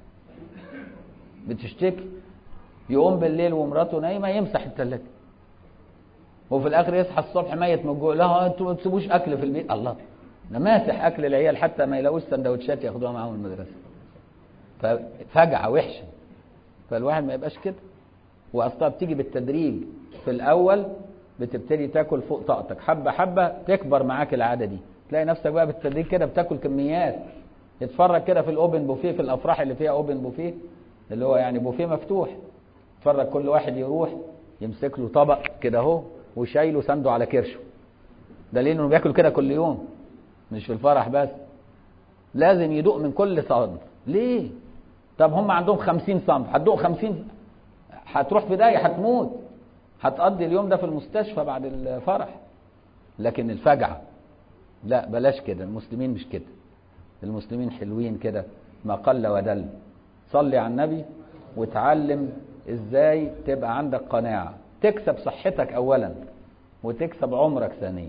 بتشتكي يقوم بالليل ومراته نايمه يمسح الثلاجه وفي الاخر يصحى الصبح ميت من الجوع لا انتوا ما تسيبوش اكل في البيت الله ده ماسح اكل العيال حتى ما يلاقوش سندوتشات ياخدوها معاهم المدرسه ففجعه وحشه فالواحد ما يبقاش كده واصلها بتيجي بالتدريج في الاول بتبتدي تاكل فوق طاقتك حبه حبه تكبر معاك العاده دي تلاقي نفسك بقى بالتدريج كده بتاكل كميات اتفرج كده في الاوبن بوفيه في الافراح اللي فيها اوبن بوفيه اللي هو يعني بوفيه مفتوح اتفرج كل واحد يروح يمسك له طبق كده اهو وشايله سنده على كرشه دليل انه بياكل كده كل يوم مش في الفرح بس لازم يدوق من كل صنف ليه طب هم عندهم خمسين صنف هتدوق خمسين هتروح في داهيه هتموت هتقضي اليوم ده في المستشفى بعد الفرح لكن الفجعه لا بلاش كده المسلمين مش كده المسلمين حلوين كده ما قل ودل صلي على النبي وتعلم ازاي تبقى عندك قناعة تكسب صحتك اولا وتكسب عمرك ثانيا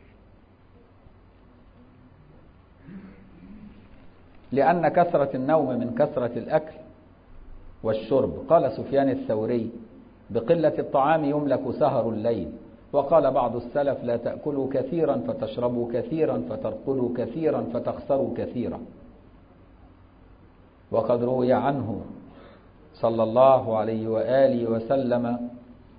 لأن كثرة النوم من كثرة الأكل والشرب قال سفيان الثوري بقلة الطعام يملك سهر الليل وقال بعض السلف لا تأكلوا كثيرا فتشربوا كثيرا فترقدوا كثيرا فتخسروا كثيرا وقد روي عنه صلى الله عليه وآله وسلم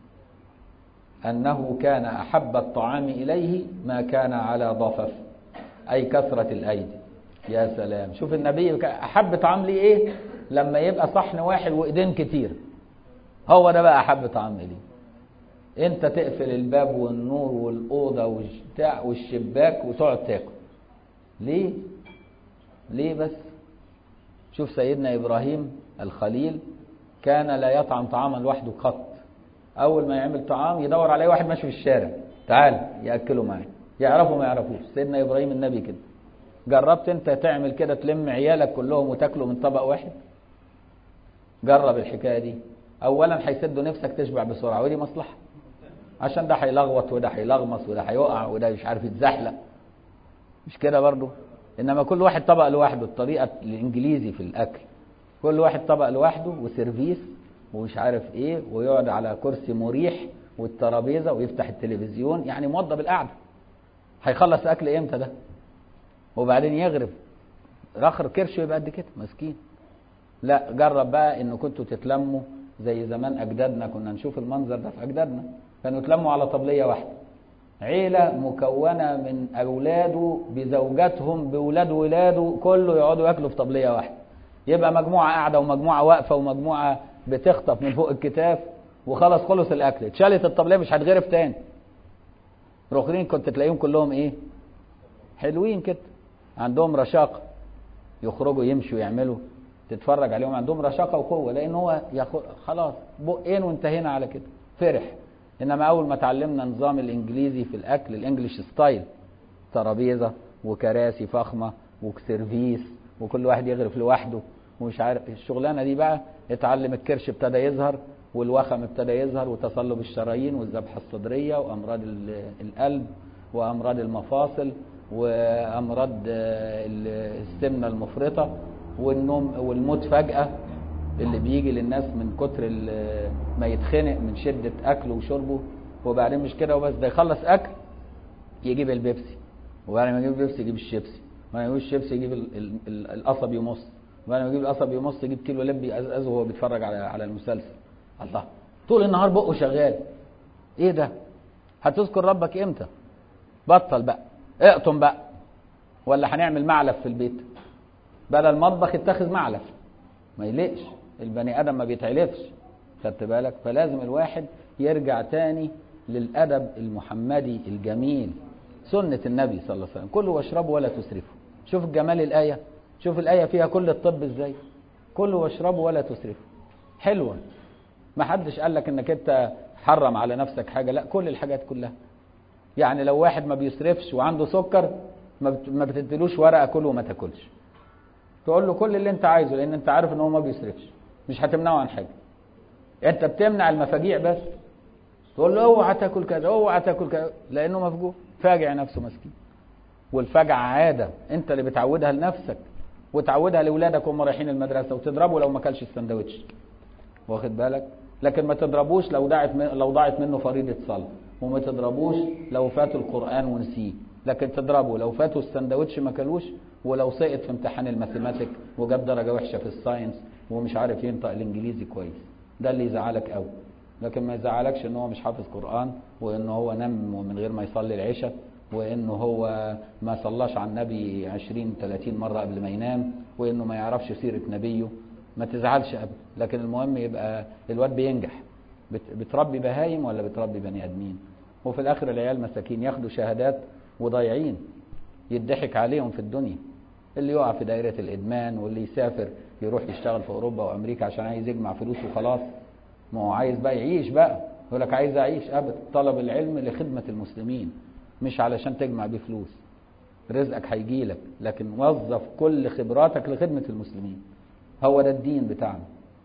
أنه كان أحب الطعام إليه ما كان على ضفف أي كثرة الأيدي يا سلام شوف النبي أحب طعام ليه إيه لما يبقى صحن واحد وإيدين كتير هو ده بقى أحب طعام إليه انت تقفل الباب والنور والأوضة والشتاع والشباك وتقعد تاكل ليه ليه بس شوف سيدنا إبراهيم الخليل كان لا يطعم طعاما لوحده قط اول ما يعمل طعام يدور عليه واحد ماشي في الشارع تعال ياكله معاه يعرفه ما يعرفوش سيدنا ابراهيم النبي كده جربت انت تعمل كده تلم عيالك كلهم وتاكلوا من طبق واحد جرب الحكايه دي اولا هيسدوا نفسك تشبع بسرعه ودي مصلحه عشان ده هيلغوط وده هيلغمص وده هيقع وده مش عارف يتزحلق مش كده برضه انما كل واحد طبق لوحده الطريقه الانجليزي في الاكل كل واحد طبق لوحده وسيرفيس ومش عارف ايه ويقعد على كرسي مريح والترابيزه ويفتح التلفزيون يعني موضب القعده هيخلص اكل امتى ده وبعدين يغرب اخر كرشه يبقى قد كده مسكين لا جرب بقى ان كنتوا تتلموا زي زمان اجدادنا كنا نشوف المنظر ده في اجدادنا كانوا يتلموا على طبليه واحده عيله مكونه من اولاده بزوجاتهم باولاد ولاده كله يقعدوا ياكلوا في طبليه واحده يبقى مجموعه قاعده ومجموعه واقفه ومجموعه بتخطف من فوق الكتاف وخلص خلص الاكل اتشالت الطبليه مش هتغرف تاني ركنين كنت تلاقيهم كلهم ايه حلوين كده عندهم رشاقه يخرجوا يمشوا يعملوا تتفرج عليهم عندهم رشاقه وقوه لان هو ياخد خلاص بقين وانتهينا على كده فرح انما اول ما اتعلمنا نظام الانجليزي في الاكل الانجليش ستايل ترابيزه وكراسي فخمه وسيرفيس وكل واحد يغرف لوحده ومش عارف الشغلانه دي بقى اتعلم الكرش ابتدى يظهر والوخم ابتدى يظهر وتصلب الشرايين والذبحه الصدريه وامراض القلب وامراض المفاصل وامراض السمنه المفرطه والنوم والموت فجاه اللي بيجي للناس من كتر ما يتخنق من شده اكله وشربه وبعدين مش كده وبس ده يخلص اكل يجيب البيبسي وبعد ما يجيب البيبسي يجيب الشيبسي وبعد ما يجيب الشيبسي يجيب القصب يمص وبعد ما يجيب القصب يمص يجيب كيلو لب يقزقزه وهو بيتفرج على على المسلسل الله طول النهار بقه شغال ايه ده هتذكر ربك امتى بطل بقى اقطم بقى ولا هنعمل معلف في البيت بدل المطبخ اتخذ معلف ما يليقش البني ادم ما بيتعلفش خدت بالك فلازم الواحد يرجع تاني للادب المحمدي الجميل سنة النبي صلى الله عليه وسلم كلوا واشربوا ولا تسرفوا شوف جمال الآية شوف الآية فيها كل الطب ازاي كلوا واشربوا ولا تسرفوا حلوة ما حدش قال لك انك انت حرم على نفسك حاجة لا كل الحاجات كلها يعني لو واحد ما بيصرفش وعنده سكر ما بتديلوش ورقة كل وما تاكلش تقول له كل اللي انت عايزه لان انت عارف ان هو ما بيصرفش مش هتمنعه عن حاجة انت بتمنع المفاجيع بس تقول له اوعى تاكل كذا اوعى تاكل كذا لانه مفجوع فاجع نفسه مسكين والفجع عاده انت اللي بتعودها لنفسك وتعودها لاولادك وهم رايحين المدرسه وتضربه لو ما كلش السندوتش واخد بالك لكن ما تضربوش لو ضاعت لو ضاعت منه فريضه صلاه وما تضربوش لو فات القران ونسيه لكن تضربه لو فاته السندوتش ما كلوش ولو سقط في امتحان الماثيماتيك وجاب درجه وحشه في الساينس ومش عارف ينطق الانجليزي كويس ده اللي يزعلك قوي لكن ما يزعلكش ان هو مش حافظ قران وان هو نام من غير ما يصلي العشاء وانه هو ما صلاش على النبي 20 30 مره قبل ما ينام وانه ما يعرفش سيره نبيه ما تزعلش ابدا لكن المهم يبقى الواد بينجح بتربي بهايم ولا بتربي بني ادمين وفي الاخر العيال مساكين ياخدوا شهادات وضايعين يضحك عليهم في الدنيا اللي يقع في دائره الادمان واللي يسافر يروح يشتغل في اوروبا وامريكا عشان عايز يجمع فلوس وخلاص ما هو عايز بقى يعيش بقى يقول لك عايز اعيش ابدا طلب العلم لخدمه المسلمين مش علشان تجمع بيه فلوس رزقك هيجي لك لكن وظف كل خبراتك لخدمه المسلمين هو ده الدين بتاعنا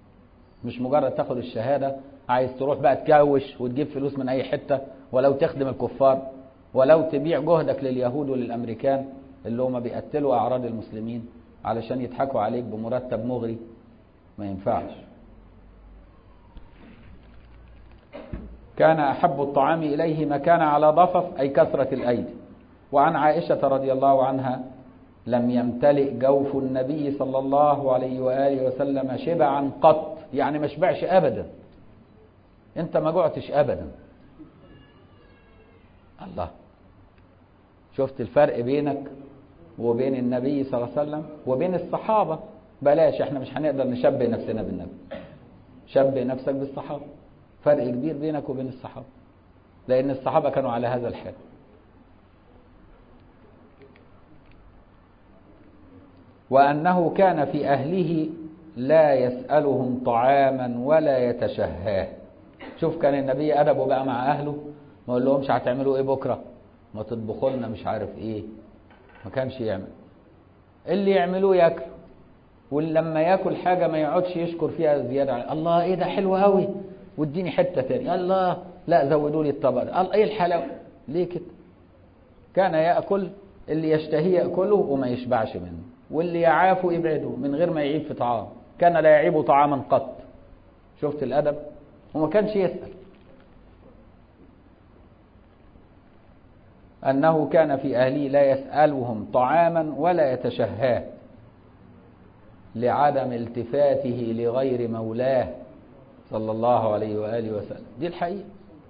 مش مجرد تاخد الشهاده عايز تروح بقى تكوش وتجيب فلوس من اي حته ولو تخدم الكفار ولو تبيع جهدك لليهود وللامريكان اللي هم بيقتلوا اعراض المسلمين علشان يضحكوا عليك بمرتب مغري ما ينفعش كان أحب الطعام إليه ما كان على ضفف أي كثرة الأيدي وعن عائشة رضي الله عنها لم يمتلئ جوف النبي صلى الله عليه وآله وسلم شبعا قط يعني ما شبعش أبدا أنت ما جعتش أبدا الله شفت الفرق بينك وبين النبي صلى الله عليه وسلم وبين الصحابة بلاش احنا مش هنقدر نشبه نفسنا بالنبي شبه نفسك بالصحابة فرق كبير بينك وبين الصحابة لأن الصحابة كانوا على هذا الحال وأنه كان في أهله لا يسألهم طعاما ولا يتشهاه شوف كان النبي أدبه بقى مع أهله ما يقول لهمش هتعملوا إيه بكرة ما تطبخوا لنا مش عارف إيه ما كانش يعمل اللي يعملوه ياكلوا ولما ياكل حاجة ما يقعدش يشكر فيها زيادة على الله إيه ده حلو قوي واديني حته تاني الله لا زودوا لي الطبق الله ايه الحلاوه ليه كده كان ياكل اللي يشتهي ياكله وما يشبعش منه واللي يعافه يبعده من غير ما يعيب في طعام كان لا يعيب طعاما قط شفت الادب وما كانش يسال أنه كان في أهله لا يسألهم طعاما ولا يتشهاه لعدم التفاته لغير مولاه صلى الله عليه وآله وسلم دي الحقيقة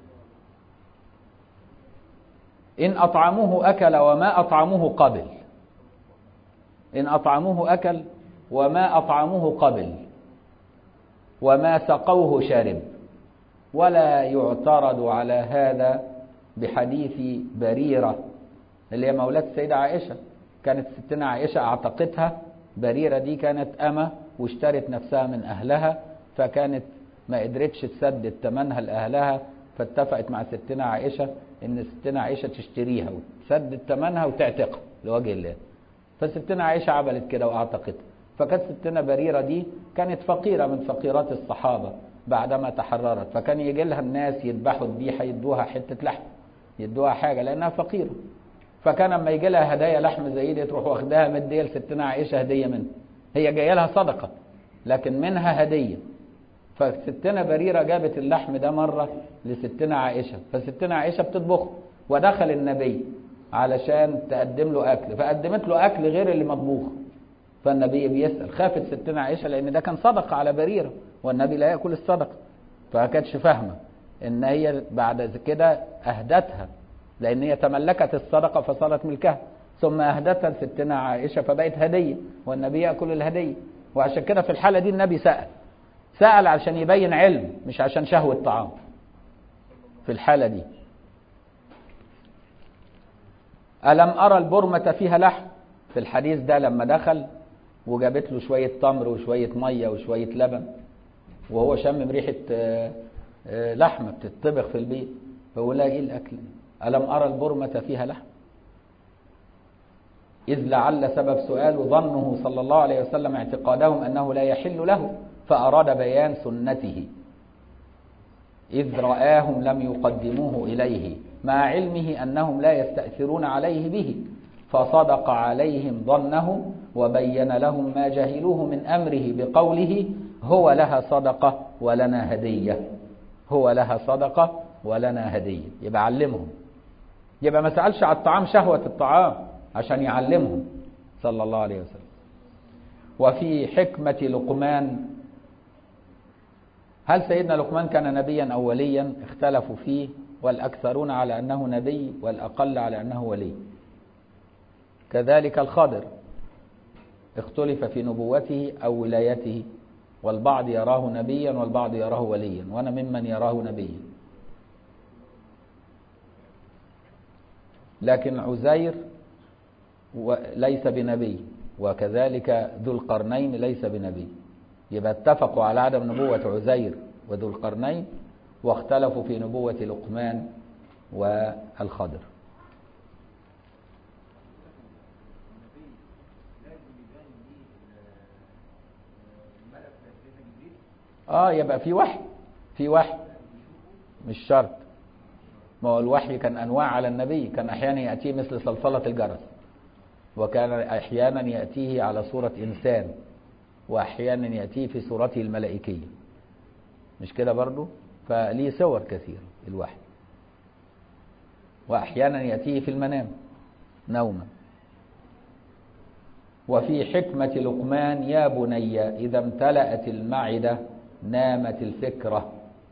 إن أطعموه أكل وما أطعموه قبل إن أطعموه أكل وما أطعموه قبل وما سقوه شرب ولا يعترض على هذا بحديث بريرة اللي هي مولاة السيدة عائشة كانت ستنا عائشة أعتقتها بريرة دي كانت أمة واشترت نفسها من أهلها فكانت ما قدرتش تسدد ثمنها لأهلها فاتفقت مع ستنا عائشة إن ستنا عائشة تشتريها وتسدد ثمنها وتعتقها لوجه الله فستنا عائشة عملت كده وأعتقتها فكانت ستنا بريرة دي كانت فقيرة من فقيرات الصحابة بعدما تحررت فكان يجي لها الناس يذبحوا الذبيحة يدوها حتة لحم يدوها حاجة لأنها فقيرة فكان لما يجي لها هدايا لحم زي دي تروح واخداها مدية لستنا عائشة هدية منها هي جاية لها صدقة لكن منها هدية فستنا بريرة جابت اللحم ده مرة لستنا عائشة فستنا عائشة بتطبخه ودخل النبي علشان تقدم له أكل فقدمت له أكل غير اللي مطبوخ فالنبي بيسأل خافت ستنا عائشة لأن ده كان صدقة على بريرة والنبي لا يأكل الصدقة فما كانتش فاهمة إن هي بعد كده أهدتها لأن هي تملكت الصدقة فصارت ملكها ثم أهدتها لستنا عائشة فبقت هدية والنبي يأكل الهدية وعشان كده في الحالة دي النبي سأل سأل عشان يبين علم مش عشان شهوة طعام في الحالة دي ألم أرى البرمة فيها لحم في الحديث ده لما دخل وجابت له شوية تمر وشوية مية وشوية لبن وهو شم ريحة لحمة بتطبخ في البيت فقول لها ايه الأكل ألم أرى البرمة فيها لحم إذ لعل سبب سؤال ظنه صلى الله عليه وسلم اعتقادهم أنه لا يحل له فأراد بيان سنته إذ رآهم لم يقدموه إليه مع علمه أنهم لا يستأثرون عليه به فصدق عليهم ظنه وبين لهم ما جهلوه من أمره بقوله هو لها صدقة ولنا هدية هو لها صدقة ولنا هدية يبقى علمهم يبقى ما سألش على الطعام شهوة الطعام عشان يعلمهم صلى الله عليه وسلم وفي حكمة لقمان هل سيدنا لقمان كان نبيا أو وليا اختلفوا فيه والأكثرون على أنه نبي والأقل على أنه ولي كذلك الخضر اختلف في نبوته أو ولايته والبعض يراه نبيا والبعض يراه وليا وأنا ممن يراه نبيا لكن عزير ليس بنبي وكذلك ذو القرنين ليس بنبي يبقى اتفقوا على عدم نبوة عزير وذو القرنين واختلفوا في نبوة لقمان والخضر اه يبقى في وحي في وحي مش شرط ما هو الوحي كان انواع على النبي كان احيانا ياتيه مثل صلصله الجرس وكان احيانا ياتيه على صوره انسان واحيانا ياتيه في صورته الملائكيه مش كده برضو فليه صور كثيره الوحي واحيانا ياتيه في المنام نوما وفي حكمه لقمان يا بني اذا امتلأت المعده نامت الفكرة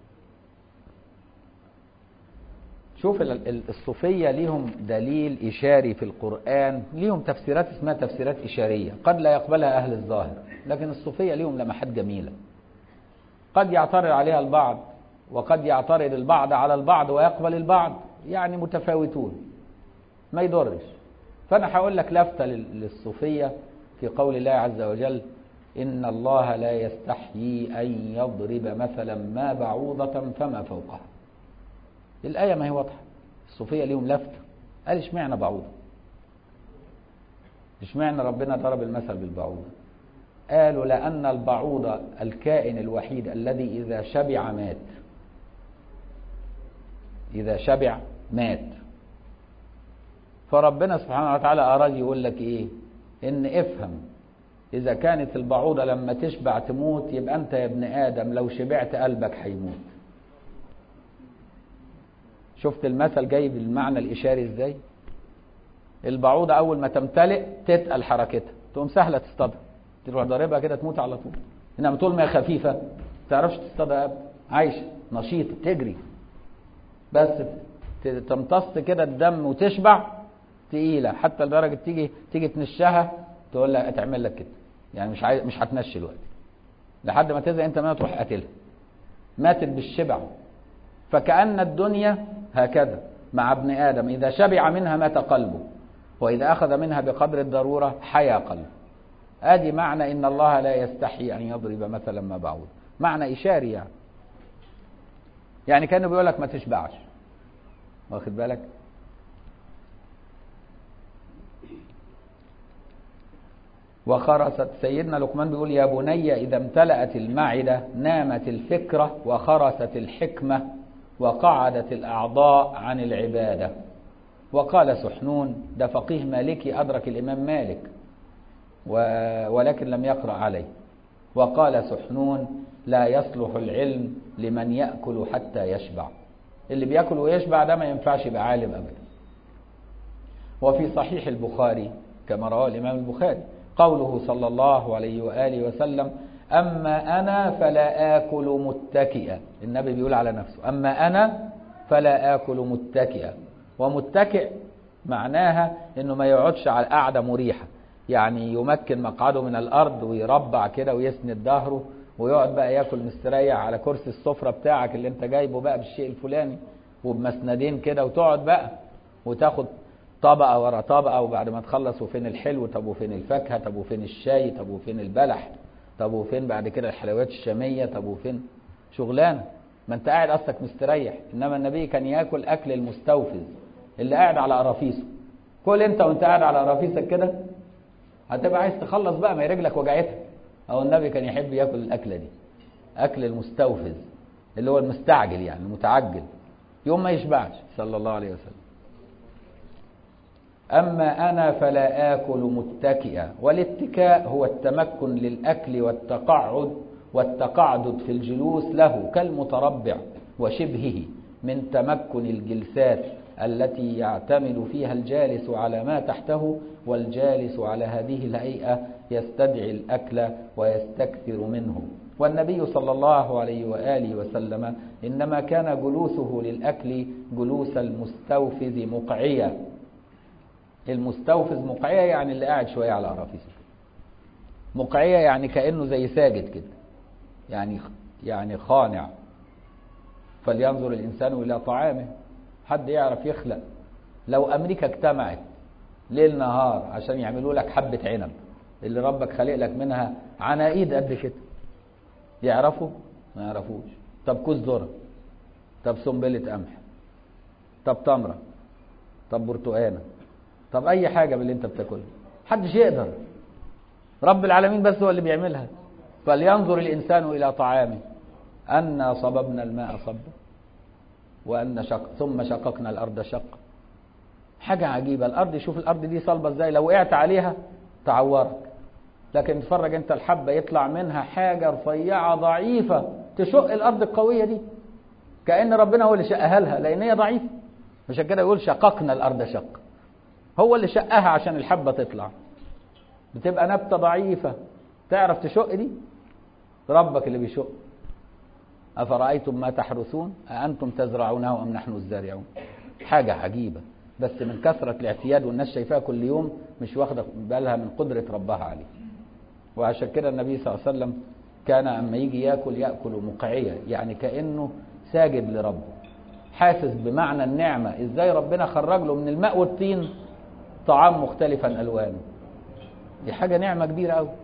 شوف الصوفية ليهم دليل إشاري في القرآن ليهم تفسيرات اسمها تفسيرات إشارية قد لا يقبلها أهل الظاهر لكن الصوفية ليهم لمحات جميلة قد يعترض عليها البعض وقد يعترض البعض على البعض ويقبل البعض يعني متفاوتون ما يضرش فأنا هقول لك لفتة للصوفية في قول الله عز وجل إن الله لا يستحيي أن يضرب مثلا ما بعوضة فما فوقها الآية ما هي واضحة الصوفية ليهم لفتة قال اشمعنى بعوضة اشمعنى ربنا ضرب المثل بالبعوضة قالوا لأن البعوضة الكائن الوحيد الذي إذا شبع مات إذا شبع مات فربنا سبحانه وتعالى أراد يقول لك إيه إن افهم إذا كانت البعوضة لما تشبع تموت يبقى أنت يا ابن آدم لو شبعت قلبك هيموت شفت المثل جاي بالمعنى الإشاري إزاي البعوضة أول ما تمتلئ تتقل حركتها تقوم سهلة تصطادها تروح ضاربها كده تموت على طول إنما طول ما هي خفيفة ما تعرفش تصطادها أبدا عايشة نشيطة تجري بس تمتص كده الدم وتشبع تقيلة حتى لدرجة تيجي تيجي تنشها تقول لها تعمل لك كده يعني مش عايز مش هتنشي الوقت لحد ما تزهق انت ما تروح قاتلها ماتت بالشبع فكأن الدنيا هكذا مع ابن آدم إذا شبع منها مات قلبه وإذا أخذ منها بقدر الضرورة حيا قلبه ادي معنى إن الله لا يستحي أن يضرب مثلا ما بعوض معنى إشاري يعني يعني كانه بيقول لك ما تشبعش واخد بالك وخرست سيدنا لقمان بيقول يا بني إذا امتلأت المعدة نامت الفكرة وخرست الحكمة وقعدت الأعضاء عن العبادة وقال سحنون ده فقيه مالكي أدرك الإمام مالك ولكن لم يقرأ عليه وقال سحنون لا يصلح العلم لمن يأكل حتى يشبع اللي بياكل ويشبع ده ما ينفعش يبقى عالم أبدا وفي صحيح البخاري كما رواه الإمام البخاري قوله صلى الله عليه وآله وسلم أما أنا فلا آكل متكئا النبي بيقول على نفسه أما أنا فلا آكل متكئا ومتكئ معناها أنه ما يقعدش على قاعدة مريحة يعني يمكن مقعده من الأرض ويربع كده ويسند ظهره ويقعد بقى ياكل مستريح على كرسي السفرة بتاعك اللي انت جايبه بقى بالشيء الفلاني وبمسندين كده وتقعد بقى وتاخد طبقة ورا طبقة وبعد ما تخلص وفين الحلو طب وفين الفاكهة طب وفين الشاي طب وفين البلح طب وفين بعد كده الحلويات الشامية طب وفين شغلانة ما انت قاعد اصلك مستريح انما النبي كان ياكل اكل المستوفز اللي قاعد على قرافيسه كل انت وانت قاعد على قرافيسك كده هتبقى عايز تخلص بقى ما رجلك وجعتك او النبي كان يحب ياكل الاكله دي اكل المستوفز اللي هو المستعجل يعني المتعجل يوم ما يشبعش صلى الله عليه وسلم أما أنا فلا آكل متكئا والاتكاء هو التمكن للأكل والتقعد والتقعدد في الجلوس له كالمتربع وشبهه من تمكن الجلسات التي يعتمد فيها الجالس على ما تحته والجالس على هذه الهيئة يستدعي الأكل ويستكثر منه والنبي صلى الله عليه وآله وسلم إنما كان جلوسه للأكل جلوس المستوفز مقعيا المستوفز مقعية يعني اللي قاعد شوية على قرافيسه مقعية يعني كأنه زي ساجد كده يعني يعني خانع فلينظر الإنسان إلى طعامه حد يعرف يخلق لو أمريكا اجتمعت ليل نهار عشان يعملوا لك حبة عنب اللي ربك خلق لك منها عناقيد قد كده يعرفوا ما يعرفوش طب كوز ذرة طب سنبلة قمح طب تمرة طب برتقانة طب اي حاجه من اللي انت بتاكلها محدش يقدر رب العالمين بس هو اللي بيعملها فلينظر الانسان الى طعامه انا صببنا الماء صبا وان شق ثم شققنا الارض شقا حاجه عجيبه الارض شوف الارض دي صلبه ازاي لو وقعت عليها تعورك لكن اتفرج انت الحبه يطلع منها حاجه رفيعه ضعيفه تشق الارض القويه دي كان ربنا هو اللي شقها لها لان هي ضعيفه عشان كده يقول شققنا الارض شق هو اللي شقها عشان الحبة تطلع بتبقى نبتة ضعيفة تعرف تشق دي ربك اللي بيشق أفرأيتم ما تحرثون أأنتم تزرعونه أم نحن الزارعون حاجة عجيبة بس من كثرة الاعتياد والناس شايفاها كل يوم مش واخدة بالها من قدرة ربها عليه وعشان كده النبي صلى الله عليه وسلم كان أما يجي يأكل يأكل مقعية يعني كأنه ساجد لربه حاسس بمعنى النعمة ازاي ربنا خرج له من الماء والطين طعام مختلفا الوانه دي حاجه نعمه كبيره قوي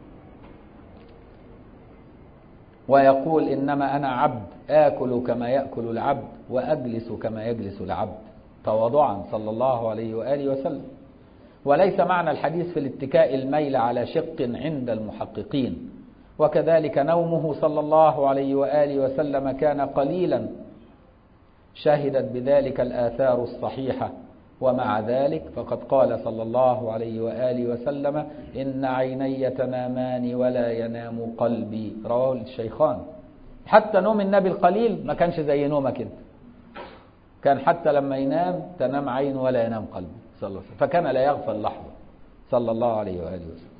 ويقول انما انا عبد اكل كما ياكل العبد واجلس كما يجلس العبد تواضعا صلى الله عليه واله وسلم وليس معنى الحديث في الاتكاء الميل على شق عند المحققين وكذلك نومه صلى الله عليه واله وسلم كان قليلا شهدت بذلك الاثار الصحيحه ومع ذلك فقد قال صلى الله عليه وآله وسلم إن عيني تنامان ولا ينام قلبي رواه الشيخان حتى نوم النبي القليل ما كانش زي نومك انت كان حتى لما ينام تنام عين ولا ينام قلبه صلى الله عليه وسلم فكان لا يغفل لحظة صلى الله عليه وآله وسلم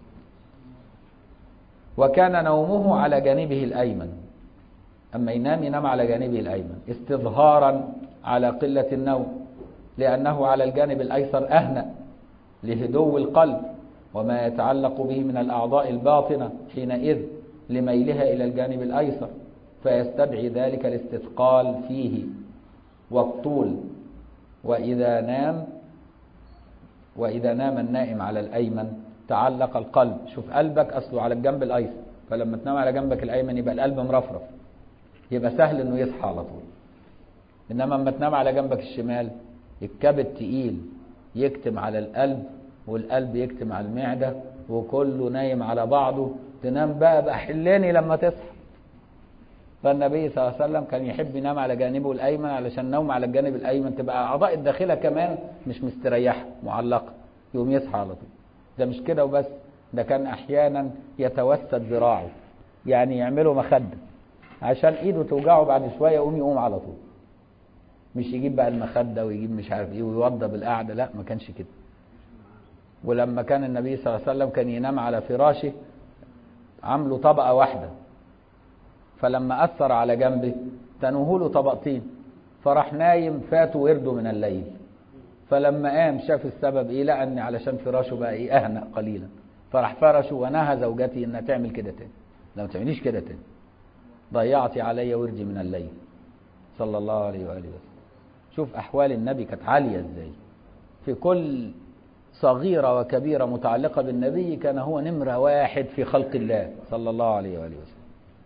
وكان نومه على جانبه الأيمن أما ينام ينام على جانبه الأيمن استظهارا على قلة النوم لأنه على الجانب الأيسر أهنأ لهدو القلب وما يتعلق به من الأعضاء الباطنة حينئذ لميلها إلى الجانب الأيسر فيستدعي ذلك الاستثقال فيه والطول وإذا نام وإذا نام النائم على الأيمن تعلق القلب شوف قلبك أصله على الجنب الأيسر فلما تنام على جنبك الأيمن يبقى القلب مرفرف يبقى سهل إنه يصحى على طول إنما لما تنام على جنبك الشمال الكبد تقيل يكتم على القلب والقلب يكتم على المعدة وكله نايم على بعضه تنام بقى بقى حلاني لما تصحى فالنبي صلى الله عليه وسلم كان يحب ينام على جانبه الأيمن علشان النوم على الجانب الأيمن تبقى أعضاء الداخلة كمان مش مستريحة معلقة يقوم يصحى على طول ده مش كده وبس ده كان أحيانا يتوسد ذراعه يعني يعمله مخدة عشان إيده توجعه بعد شوية يقوم يقوم على طول مش يجيب بقى المخدة ويجيب مش عارف إيه ويوضب القعدة لا ما كانش كده ولما كان النبي صلى الله عليه وسلم كان ينام على فراشه عامله طبقة واحدة فلما أثر على جنبه تنوه له طبقتين فراح نايم فاته ورده من الليل فلما قام شاف السبب ايه لقى ان علشان فراشه بقى ايه اهنأ قليلا فراح فرشه ونهى زوجتي انها تعمل كده تاني لا ما تعمليش كده تاني ضيعتي علي وردي من الليل صلى الله عليه واله وسلم شوف احوال النبي كانت عاليه ازاي في كل صغيرة وكبيرة متعلقة بالنبي كان هو نمرة واحد في خلق الله صلى الله عليه وآله وسلم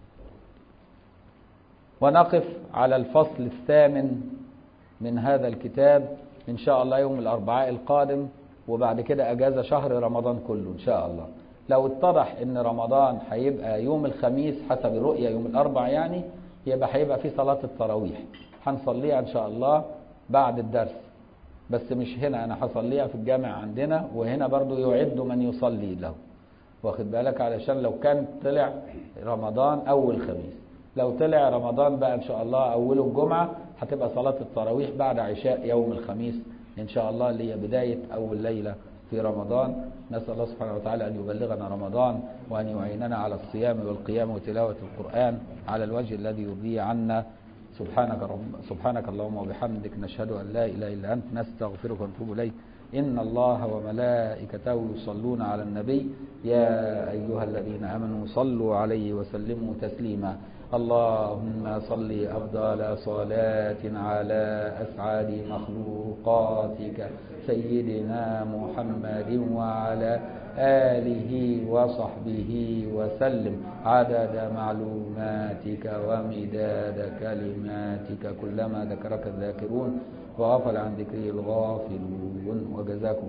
ونقف على الفصل الثامن من هذا الكتاب إن شاء الله يوم الأربعاء القادم وبعد كده أجازة شهر رمضان كله إن شاء الله لو اتضح إن رمضان هيبقى يوم الخميس حسب الرؤية يوم الأربع يعني يبقى هيبقى في صلاة التراويح هنصليها إن شاء الله بعد الدرس بس مش هنا أنا هصليها في الجامع عندنا وهنا برضو يعد من يصلي له واخد بالك علشان لو كان طلع رمضان أول خميس لو طلع رمضان بقى إن شاء الله أوله الجمعة هتبقى صلاة التراويح بعد عشاء يوم الخميس إن شاء الله اللي هي بداية أول ليلة في رمضان نسأل الله سبحانه وتعالى أن يبلغنا رمضان وأن يعيننا على الصيام والقيام وتلاوة القرآن على الوجه الذي يرضي عنا سبحانك رب سبحانك اللهم وبحمدك نشهد أن لا إله إلا أنت نستغفرك ونتوب إليك إن الله وملائكته يصلون على النبي يا أيها الذين آمنوا صلوا عليه وسلموا تسليما اللهم صل أفضل صلاة على أسعد مخلوقاتك سيدنا محمد وعلى آله وصحبه وسلم عدد معلوماتك ومداد كلماتك كلما ذكرك الذاكرون وغفل عن ذكره الغافلون وجزاكم